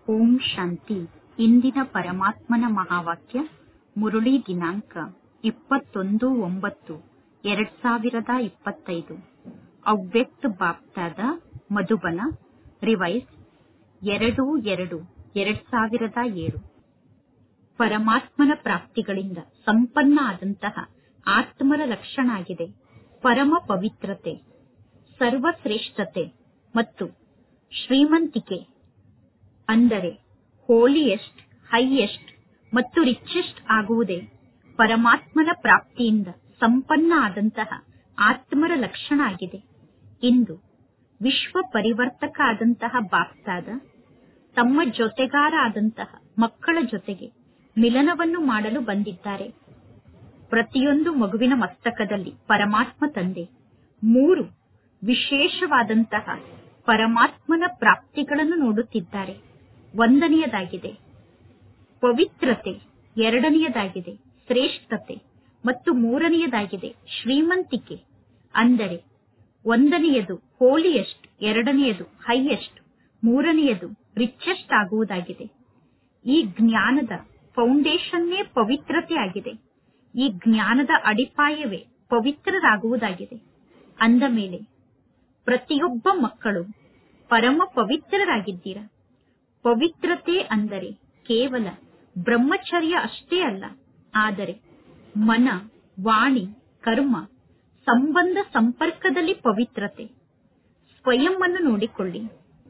ಓಂ ಶಾಂತಿ ಇಂದಿನ ಪರಮಾತ್ಮನ ಮಹಾವಾಕ್ಯ ಮುರುಳಿ ದಿನಾಂಕ ಇಪ್ಪತ್ತೊಂದು ಒಂಬತ್ತು ಎರಡ್ ಸಾವಿರದ ಇಪ್ಪತ್ತೈದು ಅವ್ಯಕ್ತ ಬಾಪ್ದಾದ ಮಧುಬನ ರಿವೈಸ್ ಎರಡು ಎರಡು ಎರಡ್ ಸಾವಿರದ ಏಳು ಪರಮಾತ್ಮನ ಪ್ರಾಪ್ತಿಗಳಿಂದ ಸಂಪನ್ನ ಆದಂತಹ ಆತ್ಮರ ಲಕ್ಷಣ ಆಗಿದೆ ಪರಮ ಪವಿತ್ರತೆ ಸರ್ವಶ್ರೇಷ್ಠತೆ ಮತ್ತು ಶ್ರೀಮಂತಿಕೆ ಅಂದರೆ ಹೋಲಿಯೆಸ್ಟ್ ಹೈಯೆಸ್ಟ್ ಮತ್ತು ರಿಚೆಸ್ಟ್ ಆಗುವುದೇ ಪರಮಾತ್ಮನ ಪ್ರಾಪ್ತಿಯಿಂದ ಸಂಪನ್ನ ಆದಂತಹ ಆತ್ಮರ ಲಕ್ಷಣ ಆಗಿದೆ ಇಂದು ವಿಶ್ವ ಪರಿವರ್ತಕ ಆದಂತಹ ಬಾಪ್ತಾದ ತಮ್ಮ ಜೊತೆಗಾರ ಆದಂತಹ ಮಕ್ಕಳ ಜೊತೆಗೆ ಮಿಲನವನ್ನು ಮಾಡಲು ಬಂದಿದ್ದಾರೆ ಪ್ರತಿಯೊಂದು ಮಗುವಿನ ಮಸ್ತಕದಲ್ಲಿ ಪರಮಾತ್ಮ ತಂದೆ ಮೂರು ವಿಶೇಷವಾದಂತಹ ಪರಮಾತ್ಮನ ಪ್ರಾಪ್ತಿಗಳನ್ನು ನೋಡುತ್ತಿದ್ದಾರೆ ಒಂದನೆಯದಾಗಿದೆ ಪವಿತ್ರತೆ ಎರಡನೆಯದಾಗಿದೆ ಶ್ರೇಷ್ಠತೆ ಮತ್ತು ಮೂರನೆಯದಾಗಿದೆ ಶ್ರೀಮಂತಿಕೆ ಅಂದರೆ ಒಂದನೆಯದು ಹೋಲಿಯೆಸ್ಟ್ ಎರಡನೆಯದು ಹೈಯೆಸ್ಟ್ ಮೂರನೆಯದು ರಿಚೆಸ್ಟ್ ಆಗುವುದಾಗಿದೆ ಈ ಜ್ಞಾನದ ಫೌಂಡೇಶನ್ನೇ ಪವಿತ್ರತೆ ಆಗಿದೆ ಈ ಜ್ಞಾನದ ಅಡಿಪಾಯವೇ ಪವಿತ್ರರಾಗುವುದಾಗಿದೆ ಅಂದ ಮೇಲೆ ಪ್ರತಿಯೊಬ್ಬ ಮಕ್ಕಳು ಪರಮ ಪವಿತ್ರರಾಗಿದ್ದೀರಾ ಪವಿತ್ರತೆ ಅಂದರೆ ಕೇವಲ ಬ್ರಹ್ಮಚರ್ಯ ಅಷ್ಟೇ ಅಲ್ಲ ಆದರೆ ಮನ ವಾಣಿ ಕರ್ಮ ಸಂಬಂಧ ಸಂಪರ್ಕದಲ್ಲಿ ಪವಿತ್ರತೆ ಸ್ವಯಂ ಅನ್ನು ನೋಡಿಕೊಳ್ಳಿ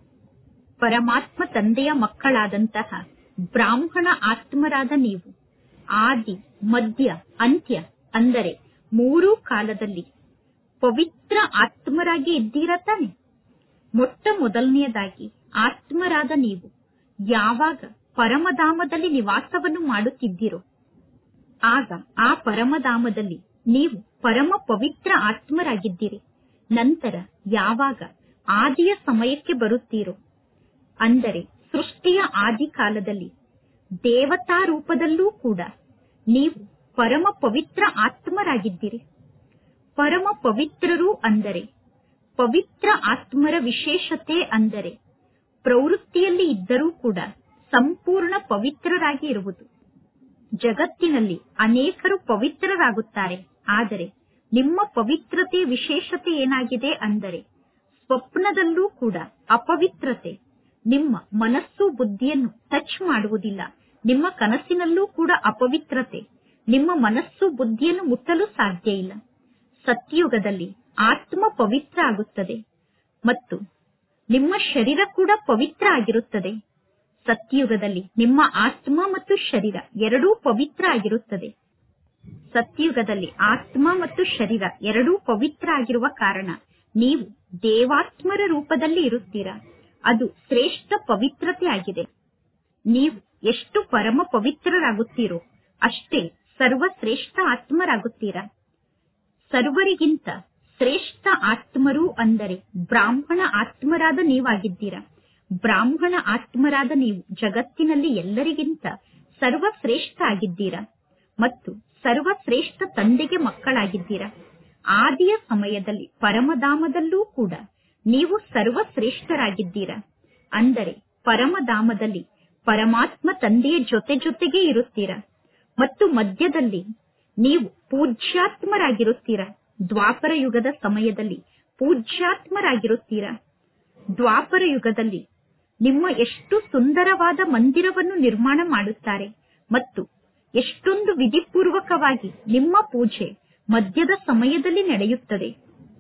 ಪರಮಾತ್ಮ ತಂದೆಯ ಮಕ್ಕಳಾದಂತಹ ಬ್ರಾಹ್ಮಣ ಆತ್ಮರಾದ ನೀವು ಆದಿ ಮಧ್ಯ ಅಂತ್ಯ ಅಂದರೆ ಮೂರೂ ಕಾಲದಲ್ಲಿ ಪವಿತ್ರ ಆತ್ಮರಾಗಿ ಇದ್ದೀರಾ ತಾನೆ ಮೊಟ್ಟ ಮೊದಲನೆಯದಾಗಿ ಆತ್ಮರಾದ ನೀವು ಯಾವಾಗ ಪರಮಧಾಮದಲ್ಲಿ ನಿವಾಸವನ್ನು ಮಾಡುತ್ತಿದ್ದೀರೋ ಆಗ ಆ ಪರಮಧಾಮದಲ್ಲಿ ನೀವು ಪರಮ ಪವಿತ್ರ ಆತ್ಮರಾಗಿದ್ದೀರಿ ನಂತರ ಯಾವಾಗ ಆದಿಯ ಸಮಯಕ್ಕೆ ಬರುತ್ತೀರೋ ಅಂದರೆ ಸೃಷ್ಟಿಯ ಆದಿ ಕಾಲದಲ್ಲಿ ದೇವತಾ ರೂಪದಲ್ಲೂ ಕೂಡ ನೀವು ಪರಮ ಪವಿತ್ರ ಆತ್ಮರಾಗಿದ್ದೀರಿ ಪರಮ ಪವಿತ್ರರು ಅಂದರೆ ಪವಿತ್ರ ಆತ್ಮರ ವಿಶೇಷತೆ ಅಂದರೆ ಪ್ರವೃತ್ತಿಯಲ್ಲಿ ಇದ್ದರೂ ಕೂಡ ಸಂಪೂರ್ಣ ಪವಿತ್ರರಾಗಿ ಇರುವುದು ಜಗತ್ತಿನಲ್ಲಿ ಅನೇಕರು ಪವಿತ್ರರಾಗುತ್ತಾರೆ ಆದರೆ ನಿಮ್ಮ ಪವಿತ್ರತೆಯ ವಿಶೇಷತೆ ಏನಾಗಿದೆ ಅಂದರೆ ಸ್ವಪ್ನದಲ್ಲೂ ಕೂಡ ಅಪವಿತ್ರತೆ ನಿಮ್ಮ ಮನಸ್ಸು ಬುದ್ಧಿಯನ್ನು ಟಚ್ ಮಾಡುವುದಿಲ್ಲ ನಿಮ್ಮ ಕನಸಿನಲ್ಲೂ ಕೂಡ ಅಪವಿತ್ರತೆ ನಿಮ್ಮ ಮನಸ್ಸು ಬುದ್ಧಿಯನ್ನು ಮುಟ್ಟಲು ಸಾಧ್ಯ ಇಲ್ಲ ಸತ್ಯುಗದಲ್ಲಿ ಆತ್ಮ ಪವಿತ್ರ ಆಗುತ್ತದೆ ಮತ್ತು ನಿಮ್ಮ ಶರೀರ ಕೂಡ ಪವಿತ್ರ ಆಗಿರುತ್ತದೆ ಸತ್ಯುಗದಲ್ಲಿ ನಿಮ್ಮ ಆತ್ಮ ಮತ್ತು ಶರೀರ ಎರಡೂ ಪವಿತ್ರ ಆಗಿರುತ್ತದೆ ಸತ್ಯುಗದಲ್ಲಿ ಆತ್ಮ ಮತ್ತು ಶರೀರ ಎರಡೂ ಪವಿತ್ರ ಆಗಿರುವ ಕಾರಣ ನೀವು ದೇವಾತ್ಮರ ರೂಪದಲ್ಲಿ ಇರುತ್ತೀರಾ ಅದು ಶ್ರೇಷ್ಠ ಪವಿತ್ರತೆ ಆಗಿದೆ ನೀವು ಎಷ್ಟು ಪರಮ ಪವಿತ್ರರಾಗುತ್ತೀರೋ ಅಷ್ಟೇ ಸರ್ವಶ್ರೇಷ್ಠ ಆತ್ಮರಾಗುತ್ತೀರಾ ಸರ್ವರಿಗಿಂತ ಶ್ರೇಷ್ಠ ಆತ್ಮರು ಅಂದರೆ ಬ್ರಾಹ್ಮಣ ಆತ್ಮರಾದ ನೀವಾಗಿದ್ದೀರಾ ಬ್ರಾಹ್ಮಣ ಆತ್ಮರಾದ ನೀವು ಜಗತ್ತಿನಲ್ಲಿ ಎಲ್ಲರಿಗಿಂತ ಸರ್ವಶ್ರೇಷ್ಠ ಆಗಿದ್ದೀರಾ ಮತ್ತು ಸರ್ವಶ್ರೇಷ್ಠ ತಂದೆಗೆ ಮಕ್ಕಳಾಗಿದ್ದೀರಾ ಆದಿಯ ಸಮಯದಲ್ಲಿ ಪರಮಧಾಮದಲ್ಲೂ ಕೂಡ ನೀವು ಸರ್ವಶ್ರೇಷ್ಠರಾಗಿದ್ದೀರಾ ಅಂದರೆ ಪರಮಧಾಮದಲ್ಲಿ ಪರಮಾತ್ಮ ತಂದೆಯ ಜೊತೆ ಜೊತೆಗೆ ಇರುತ್ತೀರಾ ಮತ್ತು ಮಧ್ಯದಲ್ಲಿ ನೀವು ಪೂಜ್ಯಾತ್ಮರಾಗಿರುತ್ತೀರಾ ದ್ವಾಪರ ಯುಗದ ಸಮಯದಲ್ಲಿ ಪೂಜ್ಯಾತ್ಮರಾಗಿರುತ್ತೀರಾ ದ್ವಾಪರ ಯುಗದಲ್ಲಿ ನಿಮ್ಮ ಎಷ್ಟು ಸುಂದರವಾದ ಮಂದಿರವನ್ನು ನಿರ್ಮಾಣ ಮಾಡುತ್ತಾರೆ ಮತ್ತು ಎಷ್ಟೊಂದು ವಿಧಿಪೂರ್ವಕವಾಗಿ ನಿಮ್ಮ ಪೂಜೆ ಮಧ್ಯದ ಸಮಯದಲ್ಲಿ ನಡೆಯುತ್ತದೆ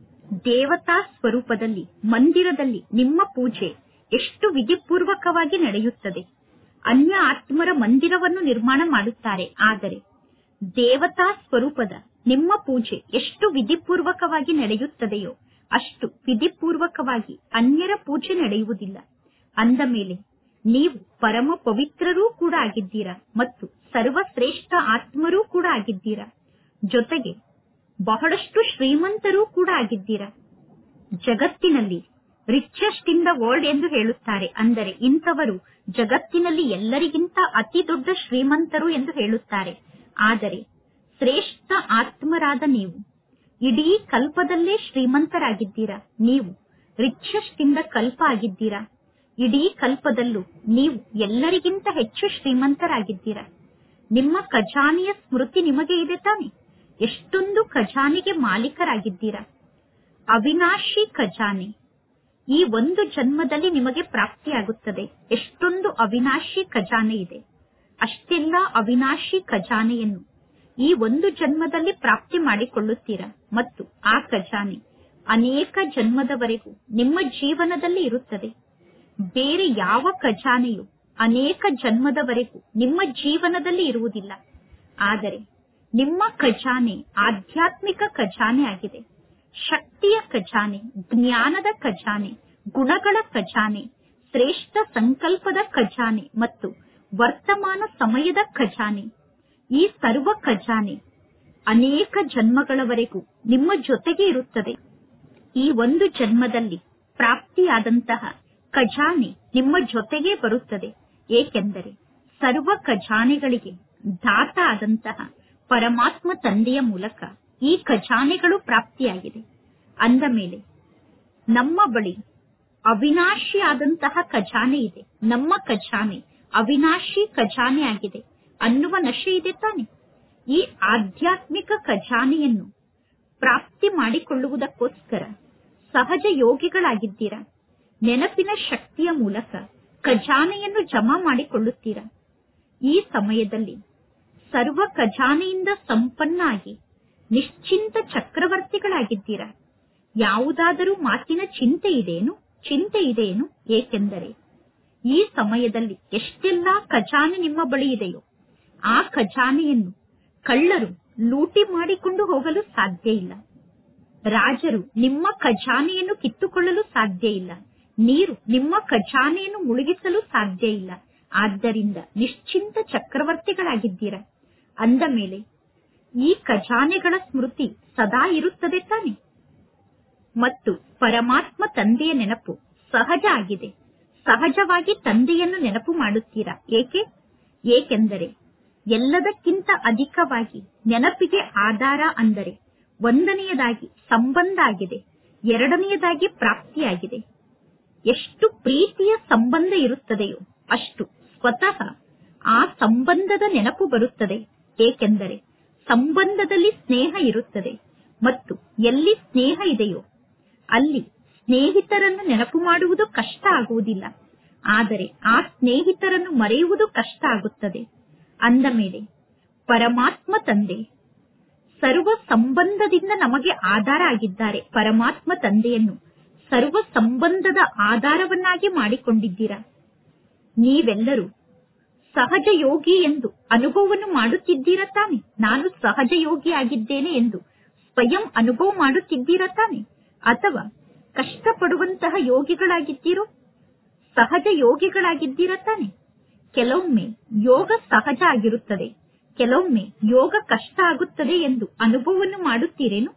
ದೇವತಾ ಸ್ವರೂಪದಲ್ಲಿ ಮಂದಿರದಲ್ಲಿ ನಿಮ್ಮ ಪೂಜೆ ಎಷ್ಟು ವಿಧಿಪೂರ್ವಕವಾಗಿ ನಡೆಯುತ್ತದೆ ಅನ್ಯ ಆತ್ಮರ ಮಂದಿರವನ್ನು ನಿರ್ಮಾಣ ಮಾಡುತ್ತಾರೆ ಆದರೆ ದೇವತಾ ಸ್ವರೂಪದ ನಿಮ್ಮ ಪೂಜೆ ಎಷ್ಟು ವಿಧಿಪೂರ್ವಕವಾಗಿ ನಡೆಯುತ್ತದೆಯೋ ಅಷ್ಟು ವಿಧಿಪೂರ್ವಕವಾಗಿ ಅನ್ಯರ ಪೂಜೆ ನಡೆಯುವುದಿಲ್ಲ ಅಂದ ಮೇಲೆ ನೀವು ಪರಮ ಪವಿತ್ರರೂ ಕೂಡ ಆಗಿದ್ದೀರಾ ಮತ್ತು ಸರ್ವಶ್ರೇಷ್ಠ ಆತ್ಮರೂ ಕೂಡ ಆಗಿದ್ದೀರಾ ಜೊತೆಗೆ ಬಹಳಷ್ಟು ಶ್ರೀಮಂತರೂ ಕೂಡ ಆಗಿದ್ದೀರಾ ಜಗತ್ತಿನಲ್ಲಿ ರಿಚೆಸ್ಟ್ ಇನ್ ದ ವರ್ಲ್ಡ್ ಎಂದು ಹೇಳುತ್ತಾರೆ ಅಂದರೆ ಇಂಥವರು ಜಗತ್ತಿನಲ್ಲಿ ಎಲ್ಲರಿಗಿಂತ ಅತಿ ದೊಡ್ಡ ಶ್ರೀಮಂತರು ಎಂದು ಹೇಳುತ್ತಾರೆ ಆದರೆ ಶ್ರೇಷ್ಠ ಆತ್ಮರಾದ ನೀವು ಇಡೀ ಕಲ್ಪದಲ್ಲೇ ಶ್ರೀಮಂತರಾಗಿದ್ದೀರಾ ನೀವು ರಿಚೆಸ್ಟ್ ಇಂದ ಕಲ್ಪ ಆಗಿದ್ದೀರಾ ಇಡೀ ಕಲ್ಪದಲ್ಲೂ ನೀವು ಎಲ್ಲರಿಗಿಂತ ಹೆಚ್ಚು ಶ್ರೀಮಂತರಾಗಿದ್ದೀರಾ ನಿಮ್ಮ ಖಜಾನೆಯ ಸ್ಮೃತಿ ನಿಮಗೆ ಇದೆ ತಾನೆ ಎಷ್ಟೊಂದು ಖಜಾನೆಗೆ ಮಾಲೀಕರಾಗಿದ್ದೀರಾ ಅವಿನಾಶಿ ಖಜಾನೆ ಈ ಒಂದು ಜನ್ಮದಲ್ಲಿ ನಿಮಗೆ ಪ್ರಾಪ್ತಿಯಾಗುತ್ತದೆ ಎಷ್ಟೊಂದು ಅವಿನಾಶಿ ಖಜಾನೆ ಇದೆ ಅಷ್ಟೆಲ್ಲ ಅವಿನಾಶಿ ಖಜಾನೆಯನ್ನು ಈ ಒಂದು ಜನ್ಮದಲ್ಲಿ ಪ್ರಾಪ್ತಿ ಮಾಡಿಕೊಳ್ಳುತ್ತೀರಾ ಮತ್ತು ಆ ಖಜಾನೆ ಅನೇಕ ಜನ್ಮದವರೆಗೂ ನಿಮ್ಮ ಜೀವನದಲ್ಲಿ ಇರುತ್ತದೆ ಬೇರೆ ಯಾವ ಖಜಾನೆಯು ಅನೇಕ ಜನ್ಮದವರೆಗೂ ನಿಮ್ಮ ಜೀವನದಲ್ಲಿ ಇರುವುದಿಲ್ಲ ಆದರೆ ನಿಮ್ಮ ಖಜಾನೆ ಆಧ್ಯಾತ್ಮಿಕ ಖಜಾನೆ ಆಗಿದೆ ಶಕ್ತಿಯ ಖಜಾನೆ ಜ್ಞಾನದ ಖಜಾನೆ ಗುಣಗಳ ಖಜಾನೆ ಶ್ರೇಷ್ಠ ಸಂಕಲ್ಪದ ಖಜಾನೆ ಮತ್ತು ವರ್ತಮಾನ ಸಮಯದ ಖಜಾನೆ ಈ ಸರ್ವ ಖಜಾನೆ ಅನೇಕ ಜನ್ಮಗಳವರೆಗೂ ನಿಮ್ಮ ಜೊತೆಗೆ ಇರುತ್ತದೆ ಈ ಒಂದು ಜನ್ಮದಲ್ಲಿ ಪ್ರಾಪ್ತಿಯಾದಂತಹ ಖಜಾನೆ ನಿಮ್ಮ ಜೊತೆಗೆ ಬರುತ್ತದೆ ಏಕೆಂದರೆ ಸರ್ವ ಖಜಾನೆಗಳಿಗೆ ದಾತ ಆದಂತಹ ಪರಮಾತ್ಮ ತಂದೆಯ ಮೂಲಕ ಈ ಖಜಾನೆಗಳು ಪ್ರಾಪ್ತಿಯಾಗಿದೆ ಅಂದ ಮೇಲೆ ನಮ್ಮ ಬಳಿ ಅವಿನಾಶಿ ಆದಂತಹ ಖಜಾನೆ ಇದೆ ನಮ್ಮ ಖಜಾನೆ ಅವಿನಾಶಿ ಖಜಾನೆ ಆಗಿದೆ ಅನ್ನುವ ನಶೆ ಇದೆ ತಾನೆ ಈ ಆಧ್ಯಾತ್ಮಿಕ ಖಜಾನೆಯನ್ನು ಪ್ರಾಪ್ತಿ ಮಾಡಿಕೊಳ್ಳುವುದಕ್ಕೋಸ್ಕರ ಸಹಜ ಯೋಗಿಗಳಾಗಿದ್ದೀರಾ ನೆನಪಿನ ಶಕ್ತಿಯ ಮೂಲಕ ಖಜಾನೆಯನ್ನು ಜಮಾ ಮಾಡಿಕೊಳ್ಳುತ್ತೀರಾ ಈ ಸಮಯದಲ್ಲಿ ಸರ್ವ ಖಜಾನೆಯಿಂದ ಸಂಪನ್ನ ಆಗಿ ನಿಶ್ಚಿಂತ ಚಕ್ರವರ್ತಿಗಳಾಗಿದ್ದೀರಾ ಯಾವುದಾದರೂ ಮಾತಿನ ಚಿಂತೆ ಇದೆಯೇನು ಚಿಂತೆ ಇದೆಯೇನು ಏಕೆಂದರೆ ಈ ಸಮಯದಲ್ಲಿ ಎಷ್ಟೆಲ್ಲಾ ಖಜಾನೆ ನಿಮ್ಮ ಬಳಿ ಇದೆಯೋ ಆ ಖಜಾನೆಯನ್ನು ಕಳ್ಳರು ಲೂಟಿ ಮಾಡಿಕೊಂಡು ಹೋಗಲು ಸಾಧ್ಯ ಇಲ್ಲ ರಾಜರು ನಿಮ್ಮ ಖಜಾನೆಯನ್ನು ಕಿತ್ತುಕೊಳ್ಳಲು ಸಾಧ್ಯ ಇಲ್ಲ ನೀರು ನಿಮ್ಮ ಖಜಾನೆಯನ್ನು ಮುಳುಗಿಸಲು ಸಾಧ್ಯ ಇಲ್ಲ ಆದ್ದರಿಂದ ನಿಶ್ಚಿಂತ ಚಕ್ರವರ್ತಿಗಳಾಗಿದ್ದೀರಾ ಅಂದ ಮೇಲೆ ಈ ಖಜಾನೆಗಳ ಸ್ಮೃತಿ ಸದಾ ಇರುತ್ತದೆ ತಾನೆ ಮತ್ತು ಪರಮಾತ್ಮ ತಂದೆಯ ನೆನಪು ಸಹಜ ಆಗಿದೆ ಸಹಜವಾಗಿ ತಂದೆಯನ್ನು ನೆನಪು ಮಾಡುತ್ತೀರಾ ಏಕೆ ಏಕೆಂದರೆ ಎಲ್ಲದಕ್ಕಿಂತ ಅಧಿಕವಾಗಿ ನೆನಪಿಗೆ ಆಧಾರ ಅಂದರೆ ಒಂದನೆಯದಾಗಿ ಸಂಬಂಧ ಆಗಿದೆ ಎರಡನೆಯದಾಗಿ ಪ್ರಾಪ್ತಿಯಾಗಿದೆ ಎಷ್ಟು ಪ್ರೀತಿಯ ಸಂಬಂಧ ಇರುತ್ತದೆಯೋ ಅಷ್ಟು ಸ್ವತಃ ಆ ಸಂಬಂಧದ ನೆನಪು ಬರುತ್ತದೆ ಏಕೆಂದರೆ ಸಂಬಂಧದಲ್ಲಿ ಸ್ನೇಹ ಇರುತ್ತದೆ ಮತ್ತು ಎಲ್ಲಿ ಸ್ನೇಹ ಇದೆಯೋ ಅಲ್ಲಿ ಸ್ನೇಹಿತರನ್ನು ನೆನಪು ಮಾಡುವುದು ಕಷ್ಟ ಆಗುವುದಿಲ್ಲ ಆದರೆ ಆ ಸ್ನೇಹಿತರನ್ನು ಮರೆಯುವುದು ಕಷ್ಟ ಆಗುತ್ತದೆ ಅಂದ ಮೇಲೆ ಪರಮಾತ್ಮ ತಂದೆ ಸರ್ವ ಸಂಬಂಧದಿಂದ ನಮಗೆ ಆಧಾರ ಆಗಿದ್ದಾರೆ ಪರಮಾತ್ಮ ತಂದೆಯನ್ನು ಸರ್ವ ಸಂಬಂಧದ ಆಧಾರವನ್ನಾಗಿ ಮಾಡಿಕೊಂಡಿದ್ದೀರಾ ನೀವೆಲ್ಲರೂ ಸಹಜ ಯೋಗಿ ಎಂದು ಅನುಭವವನ್ನು ಮಾಡುತ್ತಿದ್ದೀರಾ ತಾನೆ ನಾನು ಸಹಜ ಯೋಗಿ ಆಗಿದ್ದೇನೆ ಎಂದು ಸ್ವಯಂ ಅನುಭವ ಮಾಡುತ್ತಿದ್ದೀರಾ ತಾನೆ ಅಥವಾ ಕಷ್ಟಪಡುವಂತಹ ಯೋಗಿಗಳಾಗಿದ್ದೀರೋ ಸಹಜ ಯೋಗಿಗಳಾಗಿದ್ದೀರಾ ತಾನೆ ಕೆಲವೊಮ್ಮೆ ಯೋಗ ಸಹಜ ಆಗಿರುತ್ತದೆ ಕೆಲವೊಮ್ಮೆ ಯೋಗ ಕಷ್ಟ ಆಗುತ್ತದೆ ಎಂದು ಅನುಭವವನ್ನು ಮಾಡುತ್ತೀರೇನು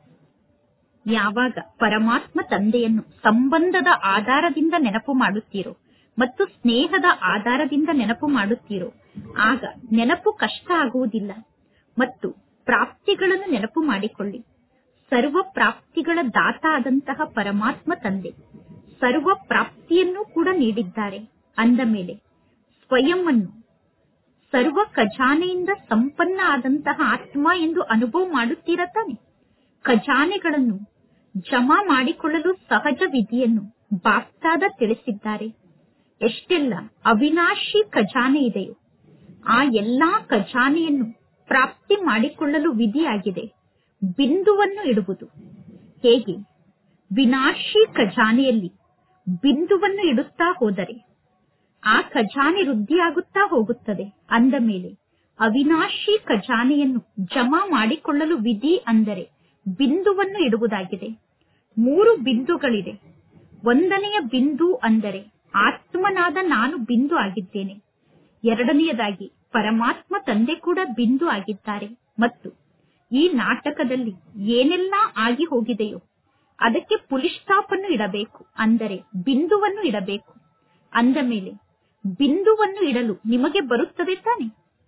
ಯಾವಾಗ ಪರಮಾತ್ಮ ತಂದೆಯನ್ನು ಸಂಬಂಧದ ಆಧಾರದಿಂದ ನೆನಪು ಮಾಡುತ್ತೀರೋ ಮತ್ತು ಸ್ನೇಹದ ಆಧಾರದಿಂದ ನೆನಪು ಮಾಡುತ್ತೀರೋ ಆಗ ನೆನಪು ಕಷ್ಟ ಆಗುವುದಿಲ್ಲ ಮತ್ತು ಪ್ರಾಪ್ತಿಗಳನ್ನು ನೆನಪು ಮಾಡಿಕೊಳ್ಳಿ ಸರ್ವ ಪ್ರಾಪ್ತಿಗಳ ದಾತ ಆದಂತಹ ಪರಮಾತ್ಮ ತಂದೆ ಸರ್ವ ಪ್ರಾಪ್ತಿಯನ್ನು ಕೂಡ ನೀಡಿದ್ದಾರೆ ಅಂದ ಮೇಲೆ ಸ್ವಯಂವನ್ನು ಸರ್ವ ಖಜಾನೆಯಿಂದ ಸಂಪನ್ನ ಆದಂತಹ ಆತ್ಮ ಎಂದು ಅನುಭವ ಮಾಡುತ್ತೀರಾ ತಾನೆ ಖಜಾನೆಗಳನ್ನು ಜಮಾ ಮಾಡಿಕೊಳ್ಳಲು ಸಹಜ ವಿಧಿಯನ್ನು ಬಾಪ್ತಾದ ತಿಳಿಸಿದ್ದಾರೆ ಎಷ್ಟೆಲ್ಲ ಅವಿನಾಶಿ ಖಜಾನೆ ಇದೆಯೋ ಆ ಎಲ್ಲಾ ಖಜಾನೆಯನ್ನು ಪ್ರಾಪ್ತಿ ಮಾಡಿಕೊಳ್ಳಲು ವಿಧಿಯಾಗಿದೆ ಬಿಂದುವನ್ನು ಇಡುವುದು ಹೇಗೆ ವಿನಾಶಿ ಖಜಾನೆಯಲ್ಲಿ ಬಿಂದುವನ್ನು ಇಡುತ್ತಾ ಹೋದರೆ ಆ ಖಜಾನೆ ವೃದ್ಧಿಯಾಗುತ್ತಾ ಹೋಗುತ್ತದೆ ಅಂದ ಮೇಲೆ ಅವಿನಾಶಿ ಖಜಾನೆಯನ್ನು ಜಮಾ ಮಾಡಿಕೊಳ್ಳಲು ವಿಧಿ ಅಂದರೆ ಬಿಂದುವನ್ನು ಇಡುವುದಾಗಿದೆ ಮೂರು ಬಿಂದುಗಳಿದೆ ಒಂದನೆಯ ಬಿಂದು ಅಂದರೆ ಆತ್ಮನಾದ ನಾನು ಬಿಂದು ಆಗಿದ್ದೇನೆ ಎರಡನೆಯದಾಗಿ ಪರಮಾತ್ಮ ತಂದೆ ಕೂಡ ಬಿಂದು ಆಗಿದ್ದಾರೆ ಮತ್ತು ಈ ನಾಟಕದಲ್ಲಿ ಏನೆಲ್ಲಾ ಆಗಿ ಹೋಗಿದೆಯೋ ಅದಕ್ಕೆ ಪುಲಿಸ್ಟಾಪನ್ನು ಇಡಬೇಕು ಅಂದರೆ ಬಿಂದುವನ್ನು ಇಡಬೇಕು ಅಂದ ಮೇಲೆ ಬಿಂದುವನ್ನು ಇಡಲು ನಿಮಗೆ ಬರುತ್ತದೆ ತಾನೆ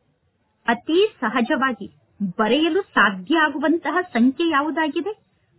ಅತಿ ಸಹಜವಾಗಿ ಬರೆಯಲು ಸಾಧ್ಯ ಆಗುವಂತಹ ಸಂಖ್ಯೆ ಯಾವುದಾಗಿದೆ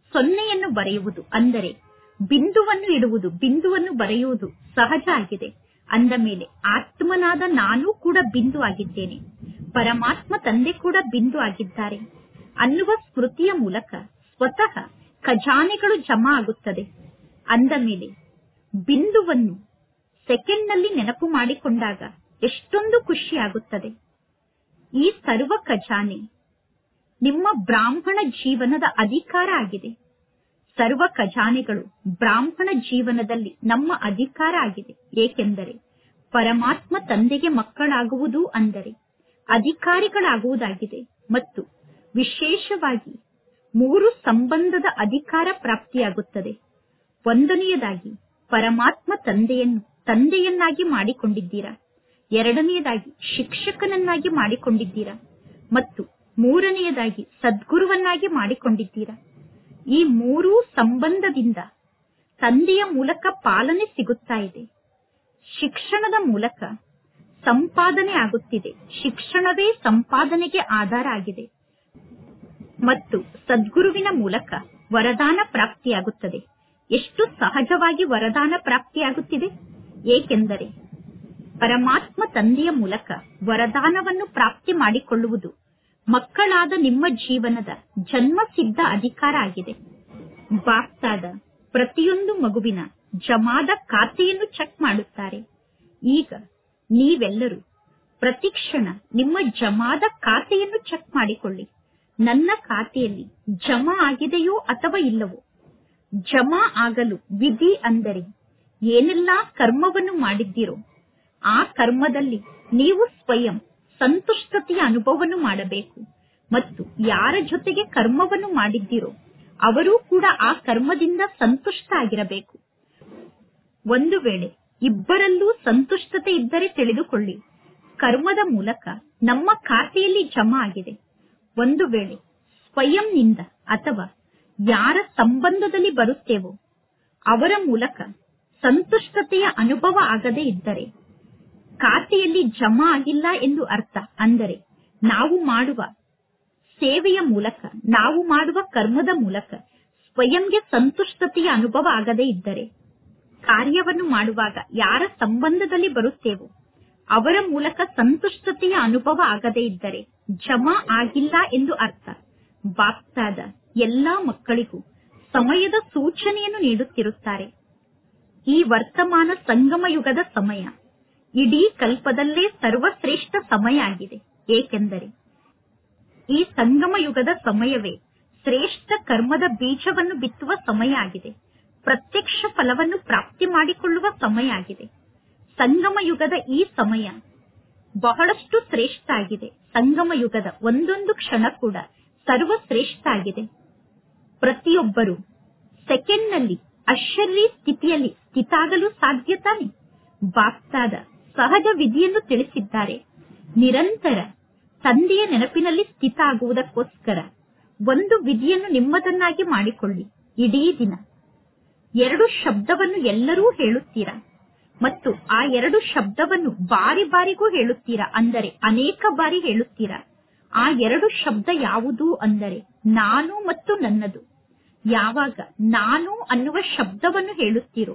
ಸೊನ್ನೆಯನ್ನು ಬರೆಯುವುದು ಅಂದರೆ ಬಿಂದುವನ್ನು ಇಡುವುದು ಬಿಂದುವನ್ನು ಬರೆಯುವುದು ಸಹಜ ಆಗಿದೆ ಅಂದ ಮೇಲೆ ಆತ್ಮನಾದ ನಾನು ಕೂಡ ಬಿಂದು ಆಗಿದ್ದೇನೆ ಪರಮಾತ್ಮ ತಂದೆ ಕೂಡ ಬಿಂದು ಆಗಿದ್ದಾರೆ ಅನ್ನುವ ಸ್ಮೃತಿಯ ಮೂಲಕ ಸ್ವತಃ ಖಜಾನೆಗಳು ಜಮಾ ಆಗುತ್ತದೆ ಅಂದ ಮೇಲೆ ಬಿಂದುವನ್ನು ಸೆಕೆಂಡ್ನಲ್ಲಿ ನೆನಪು ಮಾಡಿಕೊಂಡಾಗ ಎಷ್ಟೊಂದು ಖುಷಿಯಾಗುತ್ತದೆ ಈ ಸರ್ವ ಖಜಾನೆ ನಿಮ್ಮ ಬ್ರಾಹ್ಮಣ ಜೀವನದ ಅಧಿಕಾರ ಆಗಿದೆ ಸರ್ವ ಖಜಾನೆಗಳು ಬ್ರಾಹ್ಮಣ ಜೀವನದಲ್ಲಿ ನಮ್ಮ ಅಧಿಕಾರ ಆಗಿದೆ ಏಕೆಂದರೆ ಪರಮಾತ್ಮ ತಂದೆಗೆ ಮಕ್ಕಳಾಗುವುದು ಅಂದರೆ ಅಧಿಕಾರಿಗಳಾಗುವುದಾಗಿದೆ ಮತ್ತು ವಿಶೇಷವಾಗಿ ಮೂರು ಸಂಬಂಧದ ಅಧಿಕಾರ ಪ್ರಾಪ್ತಿಯಾಗುತ್ತದೆ ಒಂದನೆಯದಾಗಿ ಪರಮಾತ್ಮ ತಂದೆಯನ್ನು ತಂದೆಯನ್ನಾಗಿ ಮಾಡಿಕೊಂಡಿದ್ದೀರಾ ಎರಡನೆಯದಾಗಿ ಶಿಕ್ಷಕನನ್ನಾಗಿ ಮಾಡಿಕೊಂಡಿದ್ದೀರಾ ಮತ್ತು ಮೂರನೆಯದಾಗಿ ಸದ್ಗುರುವನ್ನಾಗಿ ಮಾಡಿಕೊಂಡಿದ್ದೀರಾ ಈ ಮೂರೂ ಸಂಬಂಧದಿಂದ ತಂದೆಯ ಮೂಲಕ ಪಾಲನೆ ಸಿಗುತ್ತಾ ಇದೆ ಶಿಕ್ಷಣದ ಮೂಲಕ ಸಂಪಾದನೆ ಆಗುತ್ತಿದೆ ಶಿಕ್ಷಣವೇ ಸಂಪಾದನೆಗೆ ಆಧಾರ ಆಗಿದೆ ಮತ್ತು ಸದ್ಗುರುವಿನ ಮೂಲಕ ವರದಾನ ಪ್ರಾಪ್ತಿಯಾಗುತ್ತದೆ ಎಷ್ಟು ಸಹಜವಾಗಿ ವರದಾನ ಪ್ರಾಪ್ತಿಯಾಗುತ್ತಿದೆ ಏಕೆಂದರೆ ಪರಮಾತ್ಮ ತಂದೆಯ ಮೂಲಕ ವರದಾನವನ್ನು ಪ್ರಾಪ್ತಿ ಮಾಡಿಕೊಳ್ಳುವುದು ಮಕ್ಕಳಾದ ನಿಮ್ಮ ಜೀವನದ ಜನ್ಮಸಿದ್ಧ ಅಧಿಕಾರ ಆಗಿದೆ ಬಾಪ್ತಾದ ಪ್ರತಿಯೊಂದು ಮಗುವಿನ ಜಮಾದ ಖಾತೆಯನ್ನು ಚೆಕ್ ಮಾಡುತ್ತಾರೆ ಈಗ ನೀವೆಲ್ಲರೂ ಪ್ರತಿಕ್ಷಣ ನಿಮ್ಮ ಜಮಾದ ಖಾತೆಯನ್ನು ಚೆಕ್ ಮಾಡಿಕೊಳ್ಳಿ ನನ್ನ ಖಾತೆಯಲ್ಲಿ ಜಮಾ ಆಗಿದೆಯೋ ಅಥವಾ ಇಲ್ಲವೋ ಜಮಾ ಆಗಲು ವಿಧಿ ಅಂದರೆ ಏನೆಲ್ಲಾ ಕರ್ಮವನ್ನು ಮಾಡಿದ್ದೀರೋ ಆ ಕರ್ಮದಲ್ಲಿ ನೀವು ಸ್ವಯಂ ಸಂತುಷ್ಟತೆಯ ಅನುಭವವನ್ನು ಮಾಡಬೇಕು ಮತ್ತು ಯಾರ ಜೊತೆಗೆ ಕರ್ಮವನ್ನು ಮಾಡಿದ್ದೀರೋ ಅವರೂ ಕೂಡ ಆ ಕರ್ಮದಿಂದ ಸಂತುಷ್ಟ ಆಗಿರಬೇಕು ಒಂದು ವೇಳೆ ಇಬ್ಬರಲ್ಲೂ ಸಂತುಷ್ಟತೆ ಇದ್ದರೆ ತಿಳಿದುಕೊಳ್ಳಿ ಕರ್ಮದ ಮೂಲಕ ನಮ್ಮ ಖಾತೆಯಲ್ಲಿ ಜಮಾ ಆಗಿದೆ ಒಂದು ವೇಳೆ ಸ್ವಯಂನಿಂದ ಅಥವಾ ಯಾರ ಸಂಬಂಧದಲ್ಲಿ ಬರುತ್ತೇವೋ ಅವರ ಮೂಲಕ ಸಂತುಷ್ಟತೆಯ ಅನುಭವ ಆಗದೇ ಇದ್ದರೆ ಖಾತೆಯಲ್ಲಿ ಜಮಾ ಆಗಿಲ್ಲ ಎಂದು ಅರ್ಥ ಅಂದರೆ ನಾವು ಮಾಡುವ ಸೇವೆಯ ಮೂಲಕ ನಾವು ಮಾಡುವ ಕರ್ಮದ ಮೂಲಕ ಸ್ವಯಂಗೆ ಸಂತುಷ್ಟತೆಯ ಅನುಭವ ಆಗದೇ ಇದ್ದರೆ ಕಾರ್ಯವನ್ನು ಮಾಡುವಾಗ ಯಾರ ಸಂಬಂಧದಲ್ಲಿ ಬರುತ್ತೇವೋ ಅವರ ಮೂಲಕ ಸಂತುಷ್ಟತೆಯ ಅನುಭವ ಆಗದೇ ಇದ್ದರೆ ಜಮಾ ಆಗಿಲ್ಲ ಎಂದು ಅರ್ಥ ಬಾಪ್ತಾದ ಎಲ್ಲಾ ಮಕ್ಕಳಿಗೂ ಸಮಯದ ಸೂಚನೆಯನ್ನು ನೀಡುತ್ತಿರುತ್ತಾರೆ ಈ ವರ್ತಮಾನ ಸಂಗಮ ಯುಗದ ಸಮಯ ಇಡೀ ಕಲ್ಪದಲ್ಲೇ ಸರ್ವಶ್ರೇಷ್ಠ ಸಮಯ ಆಗಿದೆ ಏಕೆಂದರೆ ಈ ಸಂಗಮ ಯುಗದ ಸಮಯವೇ ಶ್ರೇಷ್ಠ ಕರ್ಮದ ಬೀಜವನ್ನು ಬಿತ್ತುವ ಸಮಯ ಆಗಿದೆ ಪ್ರತ್ಯಕ್ಷ ಫಲವನ್ನು ಪ್ರಾಪ್ತಿ ಮಾಡಿಕೊಳ್ಳುವ ಸಮಯ ಆಗಿದೆ ಸಂಗಮ ಯುಗದ ಈ ಸಮಯ ಬಹಳಷ್ಟು ಶ್ರೇಷ್ಠ ಆಗಿದೆ ಸಂಗಮ ಯುಗದ ಒಂದೊಂದು ಕ್ಷಣ ಕೂಡ ಸರ್ವಶ್ರೇಷ್ಠ ಆಗಿದೆ ಪ್ರತಿಯೊಬ್ಬರು ಸೆಕೆಂಡ್ನಲ್ಲಿ ಅಶರೀರಿ ಸ್ಥಿತಿಯಲ್ಲಿ ಸ್ಥಿತಾಗಲು ಸಾಧ್ಯ ತಾನೆ ಬಾಪ್ತಾದ ಸಹಜ ವಿಧಿಯನ್ನು ತಿಳಿಸಿದ್ದಾರೆ ನಿರಂತರ ತಂದೆಯ ನೆನಪಿನಲ್ಲಿ ಸ್ಥಿತ ಆಗುವುದಕ್ಕೋಸ್ಕರ ಒಂದು ವಿಧಿಯನ್ನು ನಿಮ್ಮದನ್ನಾಗಿ ಮಾಡಿಕೊಳ್ಳಿ ಇಡೀ ದಿನ ಎರಡು ಶಬ್ದವನ್ನು ಎಲ್ಲರೂ ಹೇಳುತ್ತೀರಾ ಮತ್ತು ಆ ಎರಡು ಶಬ್ದವನ್ನು ಬಾರಿ ಬಾರಿಗೂ ಹೇಳುತ್ತೀರಾ ಅಂದರೆ ಅನೇಕ ಬಾರಿ ಹೇಳುತ್ತೀರಾ ಆ ಎರಡು ಶಬ್ದ ಯಾವುದು ಅಂದರೆ ನಾನು ಮತ್ತು ನನ್ನದು ಯಾವಾಗ ನಾನು ಅನ್ನುವ ಶಬ್ದವನ್ನು ಹೇಳುತ್ತೀರೋ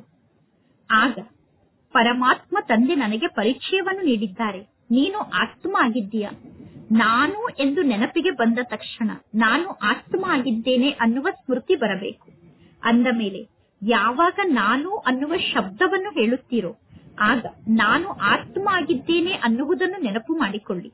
ಆಗ ಪರಮಾತ್ಮ ತಂದೆ ನನಗೆ ಪರಿಚಯವನ್ನು ನೀಡಿದ್ದಾರೆ ನೀನು ಆತ್ಮ ಆಗಿದ್ದೀಯ ನಾನು ಎಂದು ನೆನಪಿಗೆ ಬಂದ ತಕ್ಷಣ ನಾನು ಆತ್ಮ ಆಗಿದ್ದೇನೆ ಅನ್ನುವ ಸ್ಮೃತಿ ಬರಬೇಕು ಅಂದ ಮೇಲೆ ಯಾವಾಗ ನಾನು ಅನ್ನುವ ಶಬ್ದವನ್ನು ಹೇಳುತ್ತೀರೋ ಆಗ ನಾನು ಆತ್ಮ ಆಗಿದ್ದೇನೆ ಅನ್ನುವುದನ್ನು ನೆನಪು ಮಾಡಿಕೊಳ್ಳಿ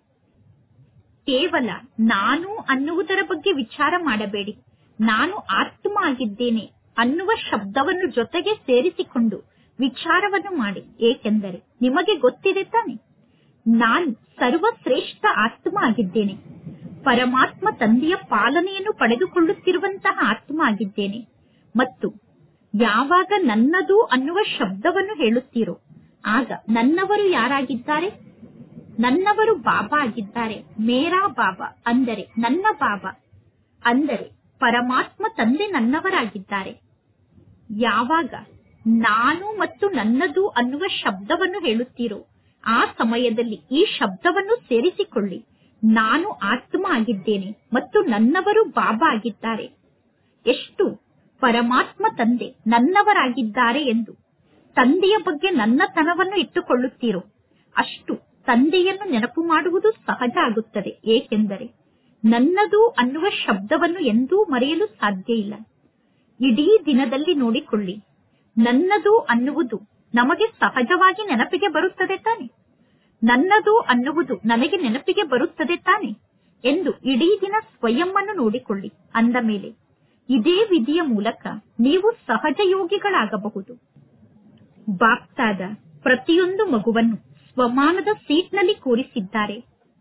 ಕೇವಲ ನಾನು ಅನ್ನುವುದರ ಬಗ್ಗೆ ವಿಚಾರ ಮಾಡಬೇಡಿ ನಾನು ಆತ್ಮ ಆಗಿದ್ದೇನೆ ಅನ್ನುವ ಶಬ್ದವನ್ನು ಜೊತೆಗೆ ಸೇರಿಸಿಕೊಂಡು ವಿಚಾರವನ್ನು ಮಾಡಿ ಏಕೆಂದರೆ ನಿಮಗೆ ಗೊತ್ತಿದೆ ತಾನೆ ನಾನು ಸರ್ವಶ್ರೇಷ್ಠ ಆತ್ಮ ಆಗಿದ್ದೇನೆ ಪರಮಾತ್ಮ ತಂದೆಯ ಪಾಲನೆಯನ್ನು ಪಡೆದುಕೊಳ್ಳುತ್ತಿರುವಂತಹ ಆತ್ಮ ಆಗಿದ್ದೇನೆ ಮತ್ತು ಯಾವಾಗ ನನ್ನದು ಅನ್ನುವ ಶಬ್ದವನ್ನು ಹೇಳುತ್ತೀರೋ ಆಗ ನನ್ನವರು ಯಾರಾಗಿದ್ದಾರೆ ನನ್ನವರು ಬಾಬಾ ಆಗಿದ್ದಾರೆ ಮೇರಾ ಬಾಬಾ ಅಂದರೆ ನನ್ನ ಬಾಬಾ ಅಂದರೆ ಪರಮಾತ್ಮ ತಂದೆ ನನ್ನವರಾಗಿದ್ದಾರೆ ಯಾವಾಗ ನಾನು ಮತ್ತು ನನ್ನದು ಅನ್ನುವ ಶಬ್ದವನ್ನು ಹೇಳುತ್ತೀರೋ ಆ ಸಮಯದಲ್ಲಿ ಈ ಶಬ್ದವನ್ನು ಸೇರಿಸಿಕೊಳ್ಳಿ ನಾನು ಆತ್ಮ ಆಗಿದ್ದೇನೆ ಮತ್ತು ನನ್ನವರು ಬಾಬಾ ಆಗಿದ್ದಾರೆ ಎಷ್ಟು ಪರಮಾತ್ಮ ತಂದೆ ನನ್ನವರಾಗಿದ್ದಾರೆ ಎಂದು ತಂದೆಯ ಬಗ್ಗೆ ನನ್ನತನವನ್ನು ಇಟ್ಟುಕೊಳ್ಳುತ್ತೀರೋ ಅಷ್ಟು ತಂದೆಯನ್ನು ನೆನಪು ಮಾಡುವುದು ಸಹಜ ಆಗುತ್ತದೆ ಏಕೆಂದರೆ ನನ್ನದು ಅನ್ನುವ ಶಬ್ದವನ್ನು ಎಂದೂ ಮರೆಯಲು ಸಾಧ್ಯ ಇಲ್ಲ ಇಡೀ ದಿನದಲ್ಲಿ ನೋಡಿಕೊಳ್ಳಿ ನನ್ನದು ಅನ್ನುವುದು ನಮಗೆ ಸಹಜವಾಗಿ ನೆನಪಿಗೆ ಬರುತ್ತದೆ ತಾನೆ ನನ್ನದು ಅನ್ನುವುದು ನನಗೆ ನೆನಪಿಗೆ ಬರುತ್ತದೆ ತಾನೆ ಎಂದು ಇಡೀ ದಿನ ಸ್ವಯಂ ಅನ್ನು ನೋಡಿಕೊಳ್ಳಿ ಅಂದ ಮೇಲೆ ಇದೇ ವಿಧಿಯ ಮೂಲಕ ನೀವು ಸಹಜ ಯೋಗಿಗಳಾಗಬಹುದು ಬಾಪ್ತಾದ ಪ್ರತಿಯೊಂದು ಮಗುವನ್ನು ಸ್ವಮಾನದ ಸೀಟ್ನಲ್ಲಿ ಕೂರಿಸಿದ್ದಾರೆ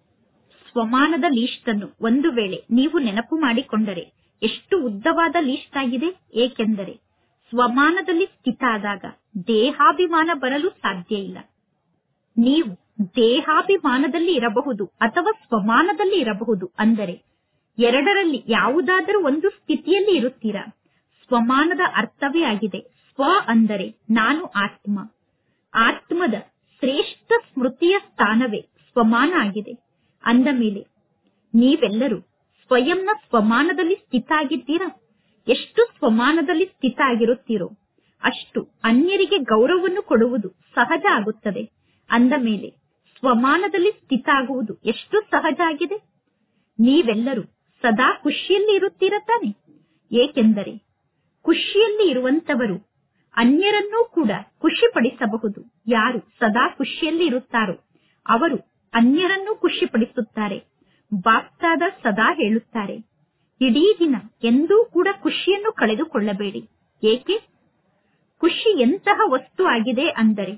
ಸ್ವಮಾನದ ಲೀಸ್ಟ್ ಅನ್ನು ಒಂದು ವೇಳೆ ನೀವು ನೆನಪು ಮಾಡಿಕೊಂಡರೆ ಎಷ್ಟು ಉದ್ದವಾದ ಲೀಸ್ಟ್ ಆಗಿದೆ ಏಕೆಂದರೆ ಸ್ವಮಾನದಲ್ಲಿ ಸ್ಥಿತ ಆದಾಗ ದೇಹಾಭಿಮಾನ ಬರಲು ಸಾಧ್ಯ ಇಲ್ಲ ನೀವು ದೇಹಾಭಿಮಾನದಲ್ಲಿ ಇರಬಹುದು ಅಥವಾ ಸ್ವಮಾನದಲ್ಲಿ ಇರಬಹುದು ಅಂದರೆ ಎರಡರಲ್ಲಿ ಯಾವುದಾದರೂ ಒಂದು ಸ್ಥಿತಿಯಲ್ಲಿ ಇರುತ್ತೀರಾ ಸ್ವಮಾನದ ಅರ್ಥವೇ ಆಗಿದೆ ಸ್ವ ಅಂದರೆ ನಾನು ಆತ್ಮ ಆತ್ಮದ ಶ್ರೇಷ್ಠ ಸ್ಮೃತಿಯ ಸ್ಥಾನವೇ ಸ್ವಮಾನ ಆಗಿದೆ ಅಂದ ಮೇಲೆ ನೀವೆಲ್ಲರೂ ಸ್ವಯಂನ ಸ್ವಮಾನದಲ್ಲಿ ಸ್ಥಿತ ಆಗಿದ್ದೀರಾ ಎಷ್ಟು ಸ್ವಮಾನದಲ್ಲಿ ಸ್ಥಿತ ಆಗಿರುತ್ತೀರೋ ಅಷ್ಟು ಅನ್ಯರಿಗೆ ಗೌರವವನ್ನು ಕೊಡುವುದು ಸಹಜ ಆಗುತ್ತದೆ ಅಂದ ಮೇಲೆ ಸ್ವಮಾನದಲ್ಲಿ ಸ್ಥಿತ ಆಗುವುದು ಎಷ್ಟು ಸಹಜ ಆಗಿದೆ ನೀವೆಲ್ಲರೂ ಸದಾ ಖುಷಿಯಲ್ಲಿ ಇರುತ್ತೀರ ತಾನೆ ಏಕೆಂದರೆ ಖುಷಿಯಲ್ಲಿ ಇರುವಂತವರು ಅನ್ಯರನ್ನೂ ಕೂಡ ಖುಷಿಪಡಿಸಬಹುದು ಯಾರು ಸದಾ ಖುಷಿಯಲ್ಲಿ ಇರುತ್ತಾರೋ ಅವರು ಅನ್ಯರನ್ನೂ ಖುಷಿಪಡಿಸುತ್ತಾರೆ ಬಾಪ್ತಾದ ಸದಾ ಹೇಳುತ್ತಾರೆ ಇಡೀ ದಿನ ಎಂದೂ ಕೂಡ ಖುಷಿಯನ್ನು ಕಳೆದುಕೊಳ್ಳಬೇಡಿ ಏಕೆ ಖುಷಿ ಎಂತಹ ವಸ್ತು ಆಗಿದೆ ಅಂದರೆ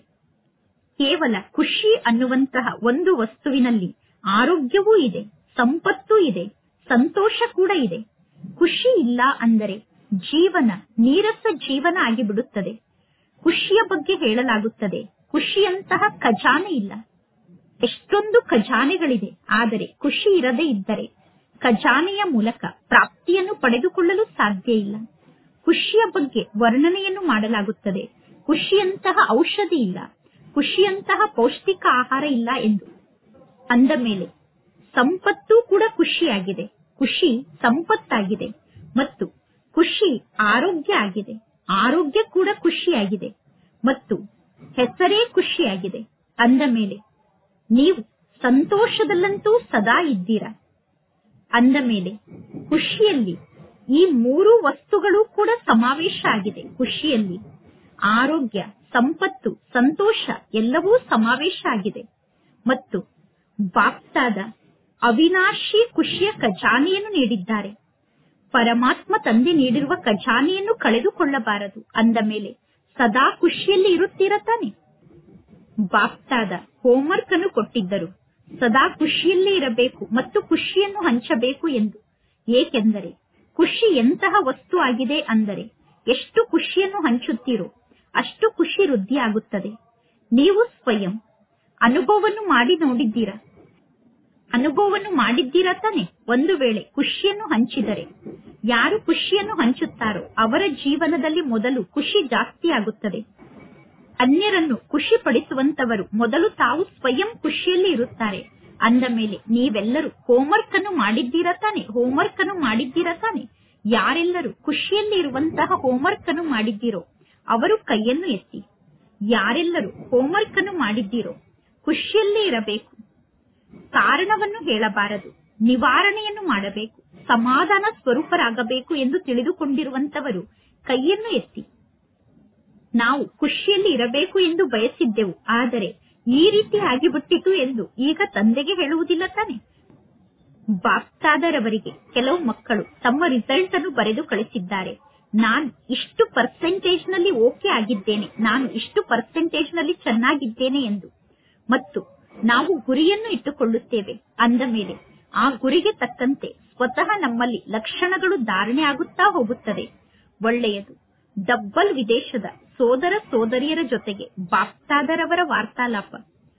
ಕೇವಲ ಖುಷಿ ಅನ್ನುವಂತಹ ಒಂದು ವಸ್ತುವಿನಲ್ಲಿ ಆರೋಗ್ಯವೂ ಇದೆ ಸಂಪತ್ತೂ ಇದೆ ಸಂತೋಷ ಕೂಡ ಇದೆ ಖುಷಿ ಇಲ್ಲ ಅಂದರೆ ಜೀವನ ನೀರಸ ಜೀವನ ಆಗಿಬಿಡುತ್ತದೆ ಖುಷಿಯ ಬಗ್ಗೆ ಹೇಳಲಾಗುತ್ತದೆ ಖುಷಿಯಂತಹ ಖಜಾನೆ ಇಲ್ಲ ಎಷ್ಟೊಂದು ಖಜಾನೆಗಳಿದೆ ಆದರೆ ಖುಷಿ ಇರದೇ ಇದ್ದರೆ ಖಜಾನೆಯ ಮೂಲಕ ಪ್ರಾಪ್ತಿಯನ್ನು ಪಡೆದುಕೊಳ್ಳಲು ಸಾಧ್ಯ ಇಲ್ಲ ಖುಷಿಯ ಬಗ್ಗೆ ವರ್ಣನೆಯನ್ನು ಮಾಡಲಾಗುತ್ತದೆ ಖುಷಿಯಂತಹ ಔಷಧಿ ಇಲ್ಲ ಖುಷಿಯಂತಹ ಪೌಷ್ಟಿಕ ಆಹಾರ ಇಲ್ಲ ಎಂದು ಅಂದ ಮೇಲೆ ಸಂಪತ್ತು ಕೂಡ ಖುಷಿಯಾಗಿದೆ ಖುಷಿ ಸಂಪತ್ತಾಗಿದೆ ಮತ್ತು ಖುಷಿ ಆರೋಗ್ಯ ಆಗಿದೆ ಆರೋಗ್ಯ ಕೂಡ ಖುಷಿಯಾಗಿದೆ ಮತ್ತು ಹೆಸರೇ ಖುಷಿಯಾಗಿದೆ ಅಂದ ಮೇಲೆ ನೀವು ಸಂತೋಷದಲ್ಲಂತೂ ಸದಾ ಇದ್ದೀರಾ ಅಂದ ಮೇಲೆ ಖುಷಿಯಲ್ಲಿ ಈ ಮೂರು ವಸ್ತುಗಳು ಕೂಡ ಸಮಾವೇಶ ಆಗಿದೆ ಖುಷಿಯಲ್ಲಿ ಆರೋಗ್ಯ ಸಂಪತ್ತು ಸಂತೋಷ ಎಲ್ಲವೂ ಸಮಾವೇಶ ಆಗಿದೆ ಮತ್ತು ಬಾಪ್ತಾದ ಅವಿನಾಶಿ ಖುಷಿಯ ಖಜಾನೆಯನ್ನು ನೀಡಿದ್ದಾರೆ ಪರಮಾತ್ಮ ತಂದೆ ನೀಡಿರುವ ಖಜಾನೆಯನ್ನು ಕಳೆದುಕೊಳ್ಳಬಾರದು ಅಂದ ಮೇಲೆ ಸದಾ ಖುಷಿಯಲ್ಲಿ ಇರುತ್ತೀರ ತಾನೆ ಬಾಪ್ತಾದ ಹೋಂವರ್ಕ್ ಅನ್ನು ಕೊಟ್ಟಿದ್ದರು ಸದಾ ಖುಷಿಯಲ್ಲೇ ಇರಬೇಕು ಮತ್ತು ಖುಷಿಯನ್ನು ಹಂಚಬೇಕು ಎಂದು ಏಕೆಂದರೆ ಖುಷಿ ಎಂತಹ ವಸ್ತು ಆಗಿದೆ ಅಂದರೆ ಎಷ್ಟು ಖುಷಿಯನ್ನು ಹಂಚುತ್ತೀರೋ ಅಷ್ಟು ಖುಷಿ ವೃದ್ಧಿಯಾಗುತ್ತದೆ ನೀವು ಸ್ವಯಂ ಅನುಭವವನ್ನು ಮಾಡಿ ನೋಡಿದ್ದೀರಾ ಅನುಭವವನ್ನು ಮಾಡಿದ್ದೀರಾ ತಾನೆ ಒಂದು ವೇಳೆ ಖುಷಿಯನ್ನು ಹಂಚಿದರೆ ಯಾರು ಖುಷಿಯನ್ನು ಹಂಚುತ್ತಾರೋ ಅವರ ಜೀವನದಲ್ಲಿ ಮೊದಲು ಖುಷಿ ಜಾಸ್ತಿ ಆಗುತ್ತದೆ ಅನ್ಯರನ್ನು ಖುಷಿ ಪಡಿಸುವಂತವರು ಮೊದಲು ತಾವು ಸ್ವಯಂ ಖುಷಿಯಲ್ಲಿ ಇರುತ್ತಾರೆ ಅಂದ ಮೇಲೆ ನೀವೆಲ್ಲರೂ ಹೋಂವರ್ಕ್ ಅನ್ನು ಮಾಡಿದ್ದೀರಾ ತಾನೆ ಹೋಂವರ್ಕ್ ಅನ್ನು ಮಾಡಿದ್ದೀರಾ ತಾನೆ ಯಾರೆಲ್ಲರೂ ಖುಷಿಯಲ್ಲಿ ಇರುವಂತಹ ಹೋಂವರ್ಕ್ ಅನ್ನು ಮಾಡಿದ್ದೀರೋ ಅವರು ಕೈಯನ್ನು ಎತ್ತಿ ಯಾರೆಲ್ಲರೂ ಹೋಂವರ್ಕ್ ಅನ್ನು ಮಾಡಿದ್ದೀರೋ ಖುಷಿಯಲ್ಲೇ ಇರಬೇಕು ಕಾರಣವನ್ನು ಹೇಳಬಾರದು ನಿವಾರಣೆಯನ್ನು ಮಾಡಬೇಕು ಸಮಾಧಾನ ಸ್ವರೂಪರಾಗಬೇಕು ಎಂದು ತಿಳಿದುಕೊಂಡಿರುವಂತವರು ಕೈಯನ್ನು ಎತ್ತಿ ನಾವು ಖುಷಿಯಲ್ಲಿ ಇರಬೇಕು ಎಂದು ಬಯಸಿದ್ದೆವು ಆದರೆ ಈ ರೀತಿ ಆಗಿಬಿಟ್ಟಿತು ಎಂದು ಈಗ ತಂದೆಗೆ ಹೇಳುವುದಿಲ್ಲ ತಾನೆ ಬಾಪ್ತಾದರವರಿಗೆ ಕೆಲವು ಮಕ್ಕಳು ತಮ್ಮ ರಿಸಲ್ಟ್ ಅನ್ನು ಬರೆದು ಕಳಿಸಿದ್ದಾರೆ ನಾನು ಇಷ್ಟು ಪರ್ಸೆಂಟೇಜ್ ನಲ್ಲಿ ಓಕೆ ಆಗಿದ್ದೇನೆ ನಾನು ಇಷ್ಟು ಪರ್ಸೆಂಟೇಜ್ ನಲ್ಲಿ ಚೆನ್ನಾಗಿದ್ದೇನೆ ಎಂದು ಮತ್ತು ನಾವು ಗುರಿಯನ್ನು ಇಟ್ಟುಕೊಳ್ಳುತ್ತೇವೆ ಅಂದ ಮೇಲೆ ಆ ಗುರಿಗೆ ತಕ್ಕಂತೆ ಸ್ವತಃ ನಮ್ಮಲ್ಲಿ ಲಕ್ಷಣಗಳು ಧಾರಣೆ ಆಗುತ್ತಾ ಹೋಗುತ್ತದೆ ಒಳ್ಳೆಯದು ಡಬ್ಬಲ್ ವಿದೇಶದ ಸೋದರ ಸೋದರಿಯರ ಜೊತೆಗೆ ಬಾಪ್ತಾದರವರ ವಾರ್ತಾಲಾಪ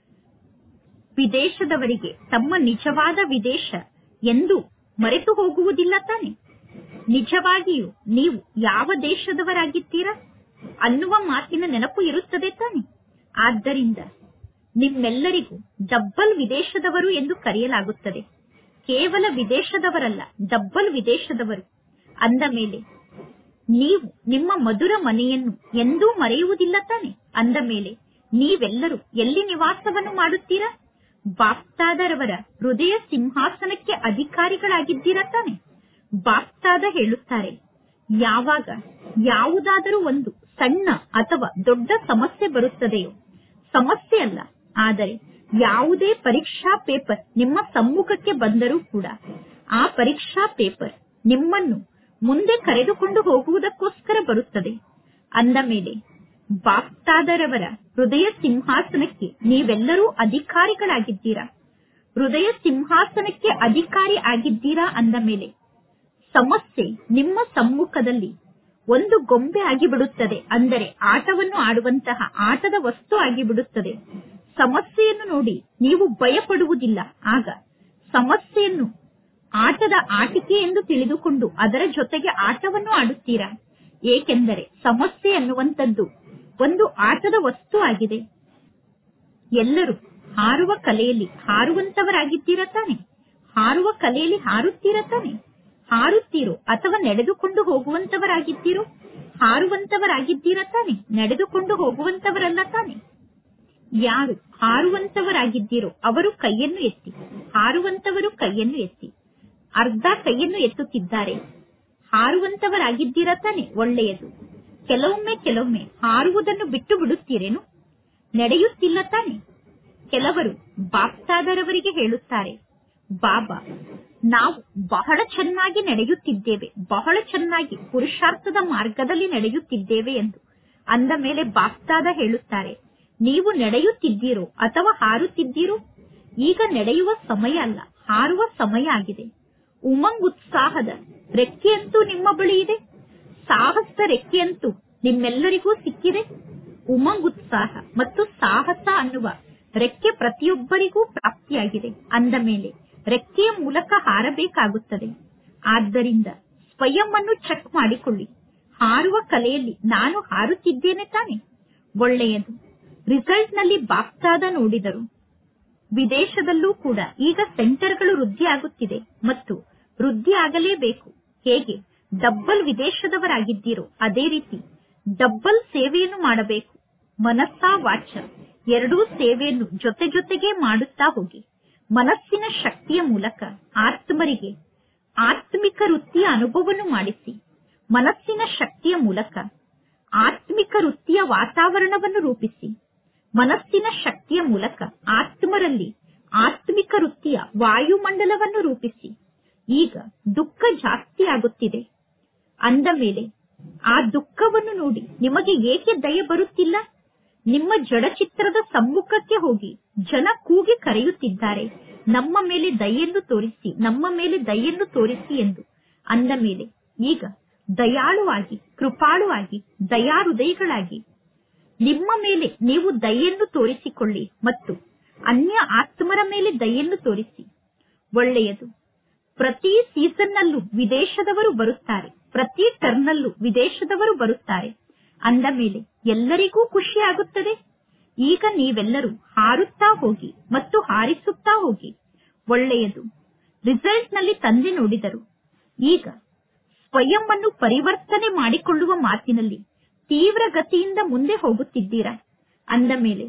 ವಿದೇಶದವರಿಗೆ ತಮ್ಮ ನಿಜವಾದ ವಿದೇಶ ಎಂದು ಮರೆತು ಹೋಗುವುದಿಲ್ಲ ತಾನೆ ನಿಜವಾಗಿಯೂ ನೀವು ಯಾವ ದೇಶದವರಾಗಿದ್ದೀರಾ ಅನ್ನುವ ಮಾತಿನ ನೆನಪು ಇರುತ್ತದೆ ತಾನೆ ಆದ್ದರಿಂದ ನಿಮ್ಮೆಲ್ಲರಿಗೂ ಡಬ್ಬಲ್ ವಿದೇಶದವರು ಎಂದು ಕರೆಯಲಾಗುತ್ತದೆ ಕೇವಲ ವಿದೇಶದವರಲ್ಲ ಡಬ್ಬಲ್ ವಿದೇಶದವರು ಅಂದ ಮೇಲೆ ನೀವು ನಿಮ್ಮ ಮಧುರ ಮನೆಯನ್ನು ಎಂದೂ ಮರೆಯುವುದಿಲ್ಲ ತಾನೆ ಅಂದ ಮೇಲೆ ನೀವೆಲ್ಲರೂ ಎಲ್ಲಿ ನಿವಾಸವನ್ನು ಮಾಡುತ್ತೀರಾ ಬಾಪ್ತಾದರವರ ಹೃದಯ ಸಿಂಹಾಸನಕ್ಕೆ ಅಧಿಕಾರಿಗಳಾಗಿದ್ದೀರಾ ತಾನೆ ಬಾಪ್ತಾದ ಹೇಳುತ್ತಾರೆ ಯಾವಾಗ ಯಾವುದಾದರೂ ಒಂದು ಸಣ್ಣ ಅಥವಾ ದೊಡ್ಡ ಸಮಸ್ಯೆ ಬರುತ್ತದೆಯೋ ಸಮಸ್ಯೆ ಅಲ್ಲ ಆದರೆ ಯಾವುದೇ ಪರೀಕ್ಷಾ ಪೇಪರ್ ನಿಮ್ಮ ಸಮ್ಮುಖಕ್ಕೆ ಬಂದರೂ ಕೂಡ ಆ ಪರೀಕ್ಷಾ ಪೇಪರ್ ನಿಮ್ಮನ್ನು ಮುಂದೆ ಕರೆದುಕೊಂಡು ಹೋಗುವುದಕ್ಕೋಸ್ಕರ ಬರುತ್ತದೆ ಅಂದ ಮೇಲೆ ಬಾಪ್ತಾದರವರ ಹೃದಯ ಸಿಂಹಾಸನಕ್ಕೆ ನೀವೆಲ್ಲರೂ ಅಧಿಕಾರಿಗಳಾಗಿದ್ದೀರಾ ಹೃದಯ ಸಿಂಹಾಸನಕ್ಕೆ ಅಧಿಕಾರಿ ಆಗಿದ್ದೀರಾ ಅಂದ ಮೇಲೆ ಸಮಸ್ಯೆ ನಿಮ್ಮ ಸಮ್ಮುಖದಲ್ಲಿ ಒಂದು ಗೊಂಬೆ ಆಗಿಬಿಡುತ್ತದೆ ಅಂದರೆ ಆಟವನ್ನು ಆಡುವಂತಹ ಆಟದ ವಸ್ತು ಆಗಿಬಿಡುತ್ತದೆ ಸಮಸ್ಯೆಯನ್ನು ನೋಡಿ ನೀವು ಭಯಪಡುವುದಿಲ್ಲ ಆಗ ಸಮಸ್ಯೆಯನ್ನು ಆಟದ ಆಟಿಕೆ ಎಂದು ತಿಳಿದುಕೊಂಡು ಅದರ ಜೊತೆಗೆ ಆಟವನ್ನು ಆಡುತ್ತೀರಾ ಏಕೆಂದರೆ ಸಮಸ್ಯೆ ಅನ್ನುವಂಥದ್ದು ಒಂದು ಆಟದ ವಸ್ತು ಆಗಿದೆ ಎಲ್ಲರೂ ಹಾರುವ ಕಲೆಯಲ್ಲಿ ಹಾರುವಂತವರಾಗಿದ್ದೀರಾ ತಾನೆ ಹಾರುವ ಕಲೆಯಲ್ಲಿ ಹಾರುತ್ತೀರಾ ತಾನೆ ಹಾರುತ್ತೀರೋ ಅಥವಾ ನಡೆದುಕೊಂಡು ಹೋಗುವಂತವರಾಗಿದ್ದೀರೋ ಹಾರುವಂತವರಾಗಿದ್ದೀರಾ ತಾನೆ ನಡೆದುಕೊಂಡು ಹೋಗುವಂತವರಲ್ಲ ತಾನೆ ಯಾರು ಹಾರುವಂತವರಾಗಿದ್ದೀರೋ ಅವರು ಕೈಯನ್ನು ಎತ್ತಿ ಹಾರುವಂತವರು ಕೈಯನ್ನು ಎತ್ತಿ ಅರ್ಧ ಕೈಯನ್ನು ಎತ್ತುತ್ತಿದ್ದಾರೆ ಹಾರುವಂತವರಾಗಿದ್ದೀರಾ ತಾನೆ ಒಳ್ಳೆಯದು ಕೆಲವೊಮ್ಮೆ ಕೆಲವೊಮ್ಮೆ ಹಾರುವುದನ್ನು ಬಿಟ್ಟು ಬಿಡುತ್ತೀರೇನು ನಡೆಯುತ್ತಿಲ್ಲ ತಾನೆ ಕೆಲವರು ಬಾಪ್ತಾದರವರಿಗೆ ಹೇಳುತ್ತಾರೆ ಬಾಬಾ ನಾವು ಬಹಳ ಚೆನ್ನಾಗಿ ನಡೆಯುತ್ತಿದ್ದೇವೆ ಬಹಳ ಚೆನ್ನಾಗಿ ಪುರುಷಾರ್ಥದ ಮಾರ್ಗದಲ್ಲಿ ನಡೆಯುತ್ತಿದ್ದೇವೆ ಎಂದು ಅಂದ ಮೇಲೆ ಬಾಪ್ತಾದ ಹೇಳುತ್ತಾರೆ ನೀವು ನಡೆಯುತ್ತಿದ್ದೀರೋ ಅಥವಾ ಹಾರುತ್ತಿದ್ದೀರೋ ಈಗ ನಡೆಯುವ ಸಮಯ ಅಲ್ಲ ಹಾರುವ ಸಮಯ ಆಗಿದೆ ಉಮಂಗ್ ಉತ್ಸಾಹದ ರೆಕ್ಕೆಯಂತೂ ನಿಮ್ಮ ಬಳಿ ಇದೆ ಸಾಹಸ ರೆಕ್ಕೆಯಂತೂ ನಿಮ್ಮೆಲ್ಲರಿಗೂ ಸಿಕ್ಕಿದೆ ಉಮಂಗ್ ಉತ್ಸಾಹ ಮತ್ತು ಸಾಹಸ ಅನ್ನುವ ರೆಕ್ಕೆ ಪ್ರತಿಯೊಬ್ಬರಿಗೂ ಪ್ರಾಪ್ತಿಯಾಗಿದೆ ಅಂದ ಮೇಲೆ ರೆಕ್ಕೆಯ ಮೂಲಕ ಹಾರಬೇಕಾಗುತ್ತದೆ ಆದ್ದರಿಂದ ಸ್ವಯಂ ಅನ್ನು ಚೆಕ್ ಮಾಡಿಕೊಳ್ಳಿ ಹಾರುವ ಕಲೆಯಲ್ಲಿ ನಾನು ಹಾರುತ್ತಿದ್ದೇನೆ ತಾನೆ ಒಳ್ಳೆಯದು ರಿಸಲ್ಟ್ ನಲ್ಲಿ ಬಾಪ್ತಾದ ನೋಡಿದರು ವಿದೇಶದಲ್ಲೂ ಕೂಡ ಈಗ ಸೆಂಟರ್ಗಳು ವೃದ್ಧಿ ಆಗುತ್ತಿದೆ ಮತ್ತು ವೃದ್ಧಿ ಆಗಲೇಬೇಕು ಹೇಗೆ ಡಬ್ಬಲ್ ವಿದೇಶದವರಾಗಿದ್ದೀರೋ ಅದೇ ರೀತಿ ಡಬ್ಬಲ್ ಸೇವೆಯನ್ನು ಮಾಡಬೇಕು ಮನಸ್ಸ ವಾಚ ಎರಡೂ ಸೇವೆಯನ್ನು ಜೊತೆ ಜೊತೆಗೆ ಮಾಡುತ್ತಾ ಹೋಗಿ ಮನಸ್ಸಿನ ಶಕ್ತಿಯ ಮೂಲಕ ಆತ್ಮರಿಗೆ ಆತ್ಮಿಕ ವೃತ್ತಿಯ ಅನುಭವವನ್ನು ಮಾಡಿಸಿ ಮನಸ್ಸಿನ ಶಕ್ತಿಯ ಮೂಲಕ ಆತ್ಮಿಕ ವೃತ್ತಿಯ ವಾತಾವರಣವನ್ನು ರೂಪಿಸಿ ಮನಸ್ಸಿನ ಶಕ್ತಿಯ ಮೂಲಕ ಆತ್ಮರಲ್ಲಿ ಆತ್ಮಿಕ ವೃತ್ತಿಯ ವಾಯುಮಂಡಲವನ್ನು ರೂಪಿಸಿ ಈಗ ದುಃಖ ಜಾಸ್ತಿ ಆಗುತ್ತಿದೆ ಅಂದ ಮೇಲೆ ಆ ದುಃಖವನ್ನು ನೋಡಿ ನಿಮಗೆ ಏಕೆ ದಯ ಬರುತ್ತಿಲ್ಲ ನಿಮ್ಮ ಜಡಚಿತ್ರದ ಸಮ್ಮುಖಕ್ಕೆ ಹೋಗಿ ಜನ ಕೂಗಿ ಕರೆಯುತ್ತಿದ್ದಾರೆ ನಮ್ಮ ಮೇಲೆ ದಯೆಯನ್ನು ತೋರಿಸಿ ನಮ್ಮ ಮೇಲೆ ದಯೆಯನ್ನು ತೋರಿಸಿ ಎಂದು ಅಂದ ಮೇಲೆ ಈಗ ದಯಾಳುವಾಗಿ ಕೃಪಾಳುವಾಗಿ ದಯಾಹೃದಯಗಳಾಗಿ ನಿಮ್ಮ ಮೇಲೆ ನೀವು ದಯೆಯನ್ನು ತೋರಿಸಿಕೊಳ್ಳಿ ಮತ್ತು ಅನ್ಯ ಆತ್ಮರ ಮೇಲೆ ದಯೆಯನ್ನು ತೋರಿಸಿ ಒಳ್ಳೆಯದು ಪ್ರತಿ ಸೀಸನ್ನಲ್ಲೂ ವಿದೇಶದವರು ಬರುತ್ತಾರೆ ಪ್ರತಿ ಟರ್ನಲ್ಲೂ ವಿದೇಶದವರು ಬರುತ್ತಾರೆ ಅಂದ ಮೇಲೆ ಎಲ್ಲರಿಗೂ ಖುಷಿ ಆಗುತ್ತದೆ ಈಗ ನೀವೆಲ್ಲರೂ ಹಾರುತ್ತಾ ಹೋಗಿ ಮತ್ತು ಹಾರಿಸುತ್ತಾ ಹೋಗಿ ಒಳ್ಳೆಯದು ರಿಸಲ್ಟ್ ನಲ್ಲಿ ತಂದೆ ನೋಡಿದರು ಈಗ ಸ್ವಯಂ ಅನ್ನು ಪರಿವರ್ತನೆ ಮಾಡಿಕೊಳ್ಳುವ ಮಾತಿನಲ್ಲಿ ತೀವ್ರ ಗತಿಯಿಂದ ಮುಂದೆ ಹೋಗುತ್ತಿದ್ದೀರಾ ಅಂದ ಮೇಲೆ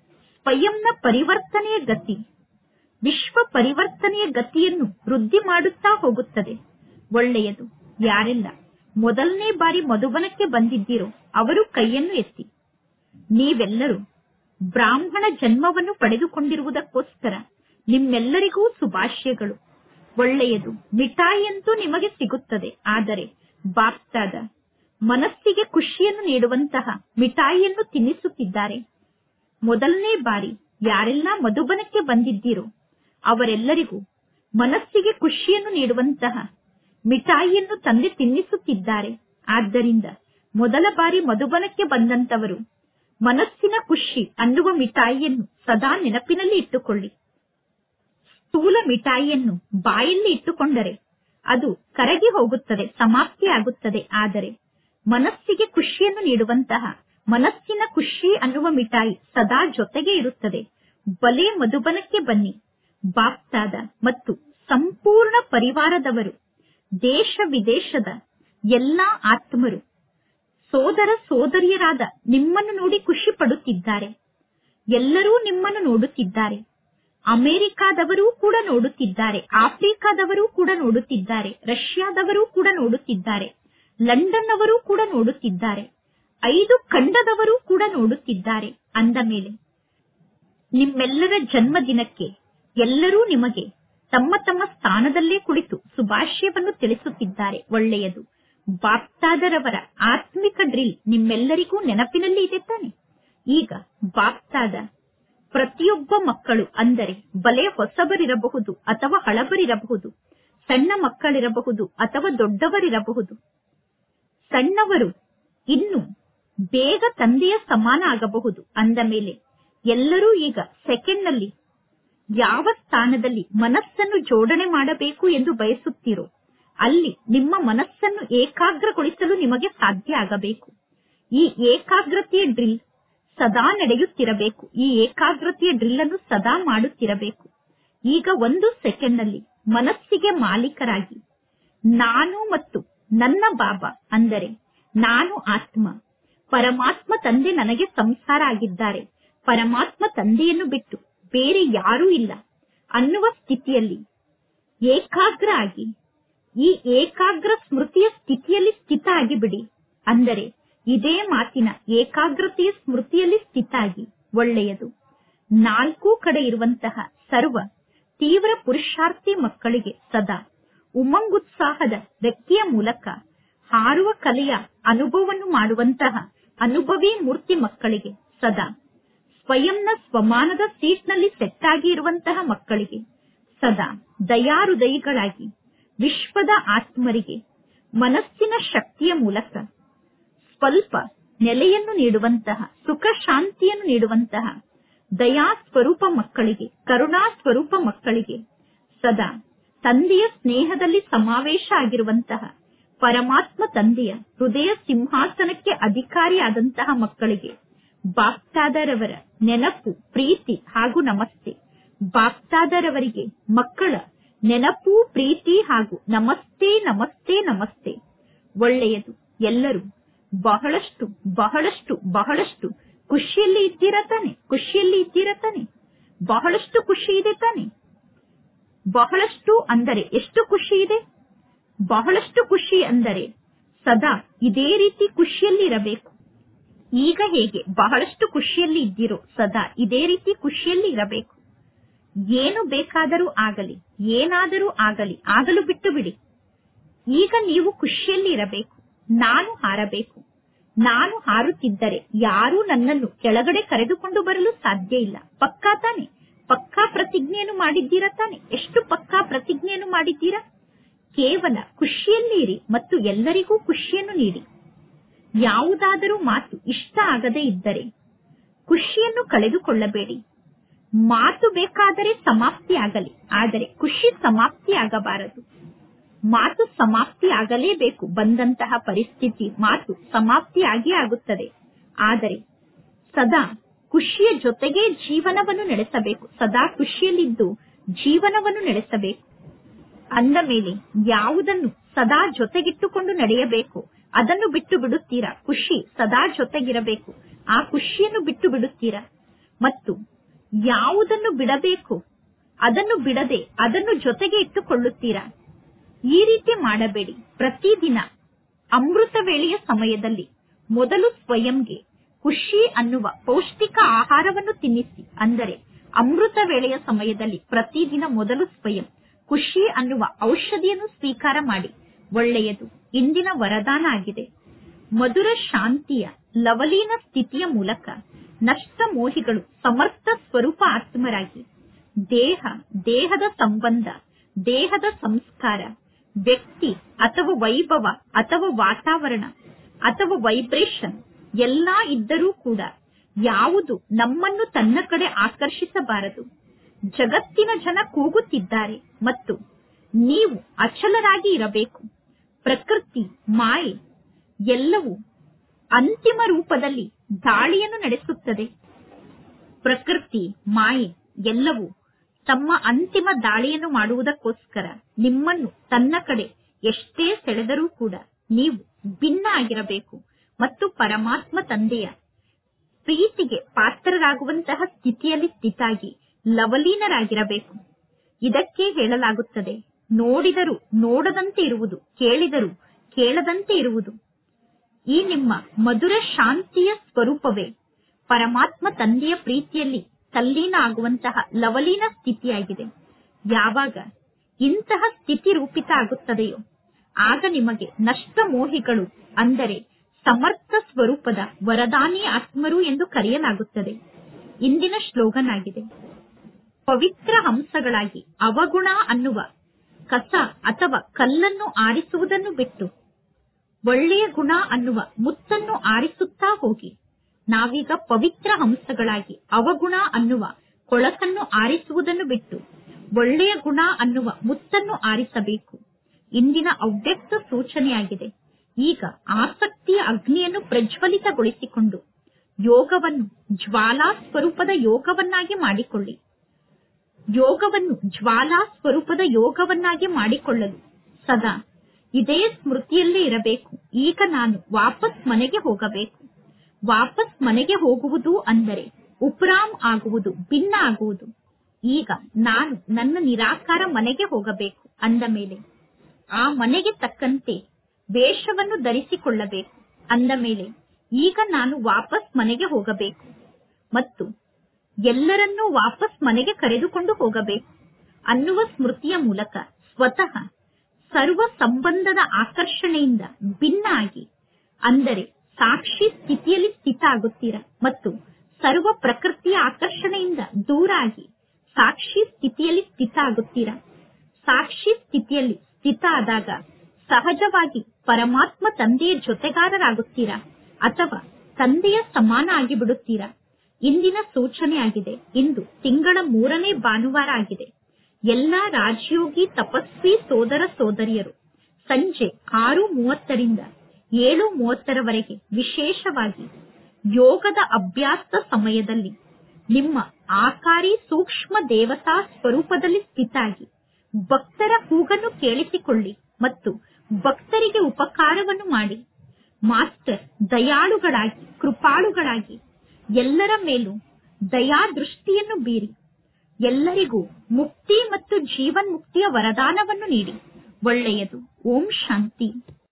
ಸ್ವಯಂನ ಪರಿವರ್ತನೆಯ ಗತಿ ವಿಶ್ವ ಪರಿವರ್ತನೆಯ ಗತಿಯನ್ನು ವೃದ್ಧಿ ಮಾಡುತ್ತಾ ಹೋಗುತ್ತದೆ ಒಳ್ಳೆಯದು ಯಾರೆಲ್ಲ ಮೊದಲನೇ ಬಾರಿ ಮಧುಬನಕ್ಕೆ ಬಂದಿದ್ದೀರೋ ಅವರು ಕೈಯನ್ನು ಎತ್ತಿ ನೀವೆಲ್ಲರೂ ಬ್ರಾಹ್ಮಣ ಜನ್ಮವನ್ನು ಪಡೆದುಕೊಂಡಿರುವುದಕ್ಕೋಸ್ಕರ ನಿಮ್ಮೆಲ್ಲರಿಗೂ ಶುಭಾಶಯಗಳು ಒಳ್ಳೆಯದು ಮಿಠಾಯಿಯಂತೂ ನಿಮಗೆ ಸಿಗುತ್ತದೆ ಆದರೆ ಬಾಪ್ತಾದ ಮನಸ್ಸಿಗೆ ಖುಷಿಯನ್ನು ನೀಡುವಂತಹ ಮಿಠಾಯಿಯನ್ನು ತಿನ್ನಿಸುತ್ತಿದ್ದಾರೆ ಮೊದಲನೇ ಬಾರಿ ಯಾರೆಲ್ಲ ಮಧುಬನಕ್ಕೆ ಬಂದಿದ್ದೀರೋ ಅವರೆಲ್ಲರಿಗೂ ಮನಸ್ಸಿಗೆ ಖುಷಿಯನ್ನು ನೀಡುವಂತಹ ಮಿಠಾಯಿಯನ್ನು ತಂದೆ ತಿನ್ನಿಸುತ್ತಿದ್ದಾರೆ ಆದ್ದರಿಂದ ಮೊದಲ ಬಾರಿ ಮಧುಬನಕ್ಕೆ ಬಂದಂತವರು ಮನಸ್ಸಿನ ಖುಷಿ ಅನ್ನುವ ಮಿಠಾಯಿಯನ್ನು ಸದಾ ನೆನಪಿನಲ್ಲಿ ಇಟ್ಟುಕೊಳ್ಳಿ ಸ್ಥೂಲ ಮಿಠಾಯಿಯನ್ನು ಬಾಯಲ್ಲಿ ಇಟ್ಟುಕೊಂಡರೆ ಅದು ಕರಗಿ ಹೋಗುತ್ತದೆ ಸಮಾಪ್ತಿಯಾಗುತ್ತದೆ ಆದರೆ ಮನಸ್ಸಿಗೆ ಖುಷಿಯನ್ನು ನೀಡುವಂತಹ ಮನಸ್ಸಿನ ಖುಷಿ ಅನ್ನುವ ಮಿಠಾಯಿ ಸದಾ ಜೊತೆಗೆ ಇರುತ್ತದೆ ಬಲೆ ಮಧುಬನಕ್ಕೆ ಬನ್ನಿ ಬಾಪ್ತಾದ ಮತ್ತು ಸಂಪೂರ್ಣ ಪರಿವಾರದವರು ದೇಶ ವಿದೇಶದ ಎಲ್ಲಾ ಆತ್ಮರು ಸೋದರ ಸೋದರಿಯರಾದ ನಿಮ್ಮನ್ನು ನೋಡಿ ಖುಷಿ ಪಡುತ್ತಿದ್ದಾರೆ ಎಲ್ಲರೂ ನಿಮ್ಮನ್ನು ನೋಡುತ್ತಿದ್ದಾರೆ ಅಮೆರಿಕಾದವರೂ ಕೂಡ ನೋಡುತ್ತಿದ್ದಾರೆ ಆಫ್ರಿಕಾದವರೂ ಕೂಡ ನೋಡುತ್ತಿದ್ದಾರೆ ರಷ್ಯಾದವರೂ ಕೂಡ ನೋಡುತ್ತಿದ್ದಾರೆ ಲಂಡನ್ ಅವರು ಕೂಡ ನೋಡುತ್ತಿದ್ದಾರೆ ಐದು ಖಂಡದವರೂ ಕೂಡ ನೋಡುತ್ತಿದ್ದಾರೆ ಅಂದ ಮೇಲೆ ನಿಮ್ಮೆಲ್ಲರ ಜನ್ಮದಿನಕ್ಕೆ ಎಲ್ಲರೂ ನಿಮಗೆ ತಮ್ಮ ತಮ್ಮ ಸ್ಥಾನದಲ್ಲೇ ಕುಳಿತು ಶುಭಾಶಯವನ್ನು ತಿಳಿಸುತ್ತಿದ್ದಾರೆ ಒಳ್ಳೆಯದು ಬಾಪ್ತಾದರವರ ಆತ್ಮಿಕ ಡ್ರಿಲ್ ನಿಮ್ಮೆಲ್ಲರಿಗೂ ನೆನಪಿನಲ್ಲಿ ಇದೆ ತಾನೆ ಈಗ ಬಾಪ್ತಾದ ಪ್ರತಿಯೊಬ್ಬ ಮಕ್ಕಳು ಅಂದರೆ ಬಲೆ ಹೊಸಬರಿರಬಹುದು ಅಥವಾ ಹಳಬರಿರಬಹುದು ಸಣ್ಣ ಮಕ್ಕಳಿರಬಹುದು ಅಥವಾ ದೊಡ್ಡವರಿರಬಹುದು ಸಣ್ಣವರು ಇನ್ನು ಬೇಗ ತಂದೆಯ ಸಮಾನ ಆಗಬಹುದು ಅಂದ ಮೇಲೆ ಎಲ್ಲರೂ ಈಗ ಸೆಕೆಂಡ್ನಲ್ಲಿ ಯಾವ ಸ್ಥಾನದಲ್ಲಿ ಮನಸ್ಸನ್ನು ಜೋಡಣೆ ಮಾಡಬೇಕು ಎಂದು ಬಯಸುತ್ತೀರೋ ಅಲ್ಲಿ ನಿಮ್ಮ ಮನಸ್ಸನ್ನು ಏಕಾಗ್ರಗೊಳಿಸಲು ನಿಮಗೆ ಸಾಧ್ಯ ಆಗಬೇಕು ಈ ಏಕಾಗ್ರತೆಯ ಡ್ರಿಲ್ ಸದಾ ನಡೆಯುತ್ತಿರಬೇಕು ಈ ಏಕಾಗ್ರತೆಯ ಡ್ರಿಲ್ ಅನ್ನು ಸದಾ ಮಾಡುತ್ತಿರಬೇಕು ಈಗ ಒಂದು ಸೆಕೆಂಡ್ನಲ್ಲಿ ಮನಸ್ಸಿಗೆ ಮಾಲೀಕರಾಗಿ ನಾನು ಮತ್ತು ನನ್ನ ಬಾಬಾ ಅಂದರೆ ನಾನು ಆತ್ಮ ಪರಮಾತ್ಮ ತಂದೆ ನನಗೆ ಸಂಸಾರ ಆಗಿದ್ದಾರೆ ಪರಮಾತ್ಮ ತಂದೆಯನ್ನು ಬಿಟ್ಟು ಬೇರೆ ಯಾರೂ ಇಲ್ಲ ಅನ್ನುವ ಸ್ಥಿತಿಯಲ್ಲಿ ಏಕಾಗ್ರ ಆಗಿ ಈ ಏಕಾಗ್ರ ಸ್ಮೃತಿಯ ಸ್ಥಿತಿಯಲ್ಲಿ ಸ್ಥಿತ ಆಗಿಬಿಡಿ ಅಂದರೆ ಇದೇ ಮಾತಿನ ಏಕಾಗ್ರತೆಯ ಸ್ಮೃತಿಯಲ್ಲಿ ಸ್ಥಿತ ಆಗಿ ಒಳ್ಳೆಯದು ನಾಲ್ಕು ಕಡೆ ಇರುವಂತಹ ಸರ್ವ ತೀವ್ರ ಪುರುಷಾರ್ಥಿ ಮಕ್ಕಳಿಗೆ ಸದಾ ಉಮಂಗುತ್ಸಾಹದ ರೆಕ್ಕೆಯ ಮೂಲಕ ಹಾರುವ ಕಲೆಯ ಅನುಭವವನ್ನು ಮಾಡುವಂತಹ ಅನುಭವಿ ಮೂರ್ತಿ ಮಕ್ಕಳಿಗೆ ಸದಾ ಸ್ವಯಂನ ಸ್ವಮಾನದ ಸೀಟ್ನಲ್ಲಿ ಸೆಟ್ ಆಗಿ ಇರುವಂತಹ ಮಕ್ಕಳಿಗೆ ಸದಾ ದಯಾಹೃದಯಿಗಳಾಗಿ ವಿಶ್ವದ ಆತ್ಮರಿಗೆ ಮನಸ್ಸಿನ ಶಕ್ತಿಯ ಮೂಲಕ ಸ್ವಲ್ಪ ನೆಲೆಯನ್ನು ನೀಡುವಂತಹ ಸುಖ ಶಾಂತಿಯನ್ನು ನೀಡುವಂತಹ ದಯಾ ಸ್ವರೂಪ ಮಕ್ಕಳಿಗೆ ಕರುಣಾ ಸ್ವರೂಪ ಮಕ್ಕಳಿಗೆ ಸದಾ ತಂದೆಯ ಸ್ನೇಹದಲ್ಲಿ ಸಮಾವೇಶ ಆಗಿರುವಂತಹ ಪರಮಾತ್ಮ ತಂದೆಯ ಹೃದಯ ಸಿಂಹಾಸನಕ್ಕೆ ಅಧಿಕಾರಿಯಾದಂತಹ ಮಕ್ಕಳಿಗೆ ಬಾಪ್ತಾದರವರ ನೆನಪು ಪ್ರೀತಿ ಹಾಗೂ ನಮಸ್ತೆ ಬಾಪ್ತಾದರವರಿಗೆ ಮಕ್ಕಳ ನೆನಪು ಪ್ರೀತಿ ಹಾಗೂ ನಮಸ್ತೆ ನಮಸ್ತೆ ನಮಸ್ತೆ ಒಳ್ಳೆಯದು ಎಲ್ಲರೂ ಬಹಳಷ್ಟು ಬಹಳಷ್ಟು ಬಹಳಷ್ಟು ಖುಷಿಯಲ್ಲಿ ಇದ್ದೀರಾ ತಾನೆ ಖುಷಿಯಲ್ಲಿ ಇದ್ದೀರಾ ತಾನೆ ಬಹಳಷ್ಟು ಖುಷಿ ಇದೆ ತಾನೆ ಬಹಳಷ್ಟು ಅಂದರೆ ಎಷ್ಟು ಖುಷಿ ಇದೆ ಬಹಳಷ್ಟು ಖುಷಿ ಅಂದರೆ ಸದಾ ಇದೇ ರೀತಿ ಖುಷಿಯಲ್ಲಿ ಇರಬೇಕು ಈಗ ಹೇಗೆ ಬಹಳಷ್ಟು ಖುಷಿಯಲ್ಲಿ ಇದ್ದೀರೋ ಸದಾ ಇದೇ ರೀತಿ ಖುಷಿಯಲ್ಲಿ ಇರಬೇಕು ಏನು ಬೇಕಾದರೂ ಆಗಲಿ ಏನಾದರೂ ಆಗಲಿ ಆಗಲು ಬಿಟ್ಟು ಬಿಡಿ ಈಗ ನೀವು ಖುಷಿಯಲ್ಲಿ ಇರಬೇಕು ನಾನು ಹಾರಬೇಕು ನಾನು ಹಾರುತ್ತಿದ್ದರೆ ಯಾರೂ ನನ್ನನ್ನು ಕೆಳಗಡೆ ಕರೆದುಕೊಂಡು ಬರಲು ಸಾಧ್ಯ ಇಲ್ಲ ಪಕ್ಕಾ ತಾನೆ ಪಕ್ಕಾ ಪ್ರತಿಜ್ಞೆಯನ್ನು ಮಾಡಿದ್ದೀರಾ ತಾನೆ ಎಷ್ಟು ಪಕ್ಕಾ ಪ್ರತಿಜ್ಞೆಯನ್ನು ಮಾಡಿದ್ದೀರಾ ಕೇವಲ ಖುಷಿಯಲ್ಲಿ ಇರಿ ಮತ್ತು ಎಲ್ಲರಿಗೂ ಖುಷಿಯನ್ನು ನೀಡಿ ಯಾವುದಾದರೂ ಮಾತು ಇಷ್ಟ ಆಗದೇ ಇದ್ದರೆ ಖುಷಿಯನ್ನು ಕಳೆದುಕೊಳ್ಳಬೇಡಿ ಮಾತು ಬೇಕಾದರೆ ಸಮಾಪ್ತಿ ಆಗಲಿ ಆದರೆ ಖುಷಿ ಸಮಾಪ್ತಿ ಆಗಬಾರದು ಮಾತು ಸಮಾಪ್ತಿ ಆಗಲೇಬೇಕು ಬಂದಂತಹ ಪರಿಸ್ಥಿತಿ ಮಾತು ಸಮಾಪ್ತಿ ಆಗೇ ಆಗುತ್ತದೆ ಆದರೆ ಸದಾ ಖುಷಿಯ ಜೊತೆಗೆ ಜೀವನವನ್ನು ನಡೆಸಬೇಕು ಸದಾ ಖುಷಿಯಲ್ಲಿದ್ದು ಜೀವನವನ್ನು ನಡೆಸಬೇಕು ಅಂದ ಮೇಲೆ ಯಾವುದನ್ನು ಸದಾ ಜೊತೆಗಿಟ್ಟುಕೊಂಡು ನಡೆಯಬೇಕು ಅದನ್ನು ಬಿಟ್ಟು ಬಿಡುತ್ತೀರಾ ಖುಷಿ ಸದಾ ಜೊತೆಗಿರಬೇಕು ಆ ಖುಷಿಯನ್ನು ಬಿಟ್ಟು ಬಿಡುತ್ತೀರಾ ಮತ್ತು ಯಾವುದನ್ನು ಬಿಡಬೇಕು ಅದನ್ನು ಬಿಡದೆ ಅದನ್ನು ಜೊತೆಗೆ ಇಟ್ಟುಕೊಳ್ಳುತ್ತೀರಾ ಈ ರೀತಿ ಮಾಡಬೇಡಿ ಪ್ರತಿದಿನ ಅಮೃತ ವೇಳೆಯ ಸಮಯದಲ್ಲಿ ಮೊದಲು ಸ್ವಯಂಗೆ ಖುಷಿ ಅನ್ನುವ ಪೌಷ್ಟಿಕ ಆಹಾರವನ್ನು ತಿನ್ನಿಸಿ ಅಂದರೆ ಅಮೃತ ವೇಳೆಯ ಸಮಯದಲ್ಲಿ ಪ್ರತಿದಿನ ಮೊದಲು ಸ್ವಯಂ ಖುಷಿ ಅನ್ನುವ ಔಷಧಿಯನ್ನು ಸ್ವೀಕಾರ ಮಾಡಿ ಒಳ್ಳೆಯದು ಇಂದಿನ ವರದಾನ ಆಗಿದೆ ಮಧುರ ಶಾಂತಿಯ ಲವಲೀನ ಸ್ಥಿತಿಯ ಮೂಲಕ ನಷ್ಟ ಮೋಹಿಗಳು ಸಮರ್ಥ ಸ್ವರೂಪ ಆತ್ಮರಾಗಿ ದೇಹ ದೇಹದ ಸಂಬಂಧ ದೇಹದ ಸಂಸ್ಕಾರ ವ್ಯಕ್ತಿ ಅಥವಾ ವೈಭವ ಅಥವಾ ವಾತಾವರಣ ಅಥವಾ ವೈಬ್ರೇಷನ್ ಎಲ್ಲಾ ಇದ್ದರೂ ಕೂಡ ಯಾವುದು ನಮ್ಮನ್ನು ತನ್ನ ಕಡೆ ಆಕರ್ಷಿಸಬಾರದು ಜಗತ್ತಿನ ಜನ ಕೂಗುತ್ತಿದ್ದಾರೆ ಮತ್ತು ನೀವು ಅಚಲರಾಗಿ ಇರಬೇಕು ಪ್ರಕೃತಿ ಮಾಯೆ ಎಲ್ಲವೂ ಅಂತಿಮ ರೂಪದಲ್ಲಿ ದಾಳಿಯನ್ನು ನಡೆಸುತ್ತದೆ ಪ್ರಕೃತಿ ಮಾಯೆ ಎಲ್ಲವೂ ತಮ್ಮ ಅಂತಿಮ ದಾಳಿಯನ್ನು ಮಾಡುವುದಕ್ಕೋಸ್ಕರ ನಿಮ್ಮನ್ನು ತನ್ನ ಕಡೆ ಎಷ್ಟೇ ಸೆಳೆದರೂ ಕೂಡ ನೀವು ಭಿನ್ನ ಆಗಿರಬೇಕು ಮತ್ತು ಪರಮಾತ್ಮ ತಂದೆಯ ಪ್ರೀತಿಗೆ ಪಾತ್ರರಾಗುವಂತಹ ಸ್ಥಿತಿಯಲ್ಲಿ ಸ್ಥಿತಾಗಿ ಲವಲೀನರಾಗಿರಬೇಕು ಇದಕ್ಕೆ ಹೇಳಲಾಗುತ್ತದೆ ನೋಡಿದರೂ ನೋಡದಂತೆ ಇರುವುದು ಕೇಳಿದರೂ ಕೇಳದಂತೆ ಇರುವುದು ಈ ನಿಮ್ಮ ಮಧುರ ಶಾಂತಿಯ ಸ್ವರೂಪವೇ ಪರಮಾತ್ಮ ತಂದೆಯ ಪ್ರೀತಿಯಲ್ಲಿ ತಲ್ಲೀನ ಆಗುವಂತಹ ಲವಲೀನ ಸ್ಥಿತಿಯಾಗಿದೆ ಯಾವಾಗ ಇಂತಹ ಸ್ಥಿತಿ ರೂಪಿತ ಆಗುತ್ತದೆಯೋ ಆಗ ನಿಮಗೆ ನಷ್ಟ ಮೋಹಿಗಳು ಅಂದರೆ ಸಮರ್ಥ ಸ್ವರೂಪದ ವರದಾನಿ ಆತ್ಮರು ಎಂದು ಕರೆಯಲಾಗುತ್ತದೆ ಇಂದಿನ ಶ್ಲೋಗನ್ ಆಗಿದೆ ಪವಿತ್ರ ಹಂಸಗಳಾಗಿ ಅವಗುಣ ಅನ್ನುವ ಕಸ ಅಥವಾ ಕಲ್ಲನ್ನು ಆರಿಸುವುದನ್ನು ಬಿಟ್ಟು ಒಳ್ಳೆಯ ಗುಣ ಅನ್ನುವ ಮುತ್ತನ್ನು ಆರಿಸುತ್ತಾ ಹೋಗಿ ನಾವೀಗ ಪವಿತ್ರ ಹಂಸಗಳಾಗಿ ಅವಗುಣ ಅನ್ನುವ ಕೊಳಕನ್ನು ಆರಿಸುವುದನ್ನು ಬಿಟ್ಟು ಒಳ್ಳೆಯ ಗುಣ ಅನ್ನುವ ಮುತ್ತನ್ನು ಆರಿಸಬೇಕು ಇಂದಿನ ಅವ್ಯಕ್ತ ಸೂಚನೆಯಾಗಿದೆ ಈಗ ಆಸಕ್ತಿಯ ಅಗ್ನಿಯನ್ನು ಪ್ರಜ್ವಲಿತಗೊಳಿಸಿಕೊಂಡು ಯೋಗವನ್ನು ಜ್ವಾಲಾ ಸ್ವರೂಪದ ಯೋಗವನ್ನಾಗಿ ಮಾಡಿಕೊಳ್ಳಿ ಯೋಗವನ್ನು ಜ್ವಾಲಾ ಸ್ವರೂಪದ ಯೋಗವನ್ನಾಗಿ ಮಾಡಿಕೊಳ್ಳಲು ಸದಾ ಇದೇ ಸ್ಮೃತಿಯಲ್ಲೇ ಇರಬೇಕು ಈಗ ನಾನು ವಾಪಸ್ ಮನೆಗೆ ಹೋಗಬೇಕು ವಾಪಸ್ ಮನೆಗೆ ಹೋಗುವುದು ಅಂದರೆ ಉಪರಾಮ್ ಆಗುವುದು ಭಿನ್ನ ಆಗುವುದು ಈಗ ನಾನು ನನ್ನ ನಿರಾಕಾರ ಮನೆಗೆ ಹೋಗಬೇಕು ಅಂದ ಮೇಲೆ ಆ ಮನೆಗೆ ತಕ್ಕಂತೆ ವೇಷವನ್ನು ಧರಿಸಿಕೊಳ್ಳಬೇಕು ಅಂದ ಮೇಲೆ ಈಗ ನಾನು ವಾಪಸ್ ಮನೆಗೆ ಹೋಗಬೇಕು ಮತ್ತು ಎಲ್ಲರನ್ನೂ ವಾಪಸ್ ಮನೆಗೆ ಕರೆದುಕೊಂಡು ಹೋಗಬೇಕು ಅನ್ನುವ ಸ್ಮೃತಿಯ ಮೂಲಕ ಸ್ವತಃ ಸರ್ವ ಸಂಬಂಧದ ಆಕರ್ಷಣೆಯಿಂದ ಭಿನ್ನ ಆಗಿ ಅಂದರೆ ಸಾಕ್ಷಿ ಸ್ಥಿತಿಯಲ್ಲಿ ಸ್ಥಿತ ಆಗುತ್ತೀರಾ ಮತ್ತು ಸರ್ವ ಪ್ರಕೃತಿಯ ಆಕರ್ಷಣೆಯಿಂದ ದೂರ ಆಗಿ ಸಾಕ್ಷಿ ಸ್ಥಿತಿಯಲ್ಲಿ ಸ್ಥಿತ ಆಗುತ್ತೀರಾ ಸಾಕ್ಷಿ ಸ್ಥಿತಿಯಲ್ಲಿ ಸ್ಥಿತ ಆದಾಗ ಸಹಜವಾಗಿ ಪರಮಾತ್ಮ ತಂದೆಯ ಜೊತೆಗಾರರಾಗುತ್ತೀರಾ ಅಥವಾ ತಂದೆಯ ಸಮಾನ ಆಗಿಬಿಡುತ್ತೀರಾ ಇಂದಿನ ಸೂಚನೆಯಾಗಿದೆ ಇಂದು ತಿಂಗಳ ಮೂರನೇ ಭಾನುವಾರ ಆಗಿದೆ ಎಲ್ಲಾ ರಾಜಯೋಗಿ ತಪಸ್ವಿ ಸೋದರ ಸೋದರಿಯರು ಸಂಜೆ ಆರು ಮೂವತ್ತರಿಂದ ಏಳು ಮೂವತ್ತರವರೆಗೆ ವಿಶೇಷವಾಗಿ ಯೋಗದ ಅಭ್ಯಾಸ ಸಮಯದಲ್ಲಿ ನಿಮ್ಮ ಆಕಾರಿ ಸೂಕ್ಷ್ಮ ದೇವತಾ ಸ್ವರೂಪದಲ್ಲಿ ಸ್ಥಿತಾಗಿ ಭಕ್ತರ ಕೂಗನ್ನು ಕೇಳಿಸಿಕೊಳ್ಳಿ ಮತ್ತು ಭಕ್ತರಿಗೆ ಉಪಕಾರವನ್ನು ಮಾಡಿ ಮಾಸ್ಟರ್ ದಯಾಳುಗಳಾಗಿ ಕೃಪಾಳುಗಳಾಗಿ ಎಲ್ಲರ ಮೇಲೂ ದಯಾ ದೃಷ್ಟಿಯನ್ನು ಬೀರಿ ಎಲ್ಲರಿಗೂ ಮುಕ್ತಿ ಮತ್ತು ಜೀವನ್ ಮುಕ್ತಿಯ ವರದಾನವನ್ನು ನೀಡಿ ಒಳ್ಳೆಯದು ಓಂ ಶಾಂತಿ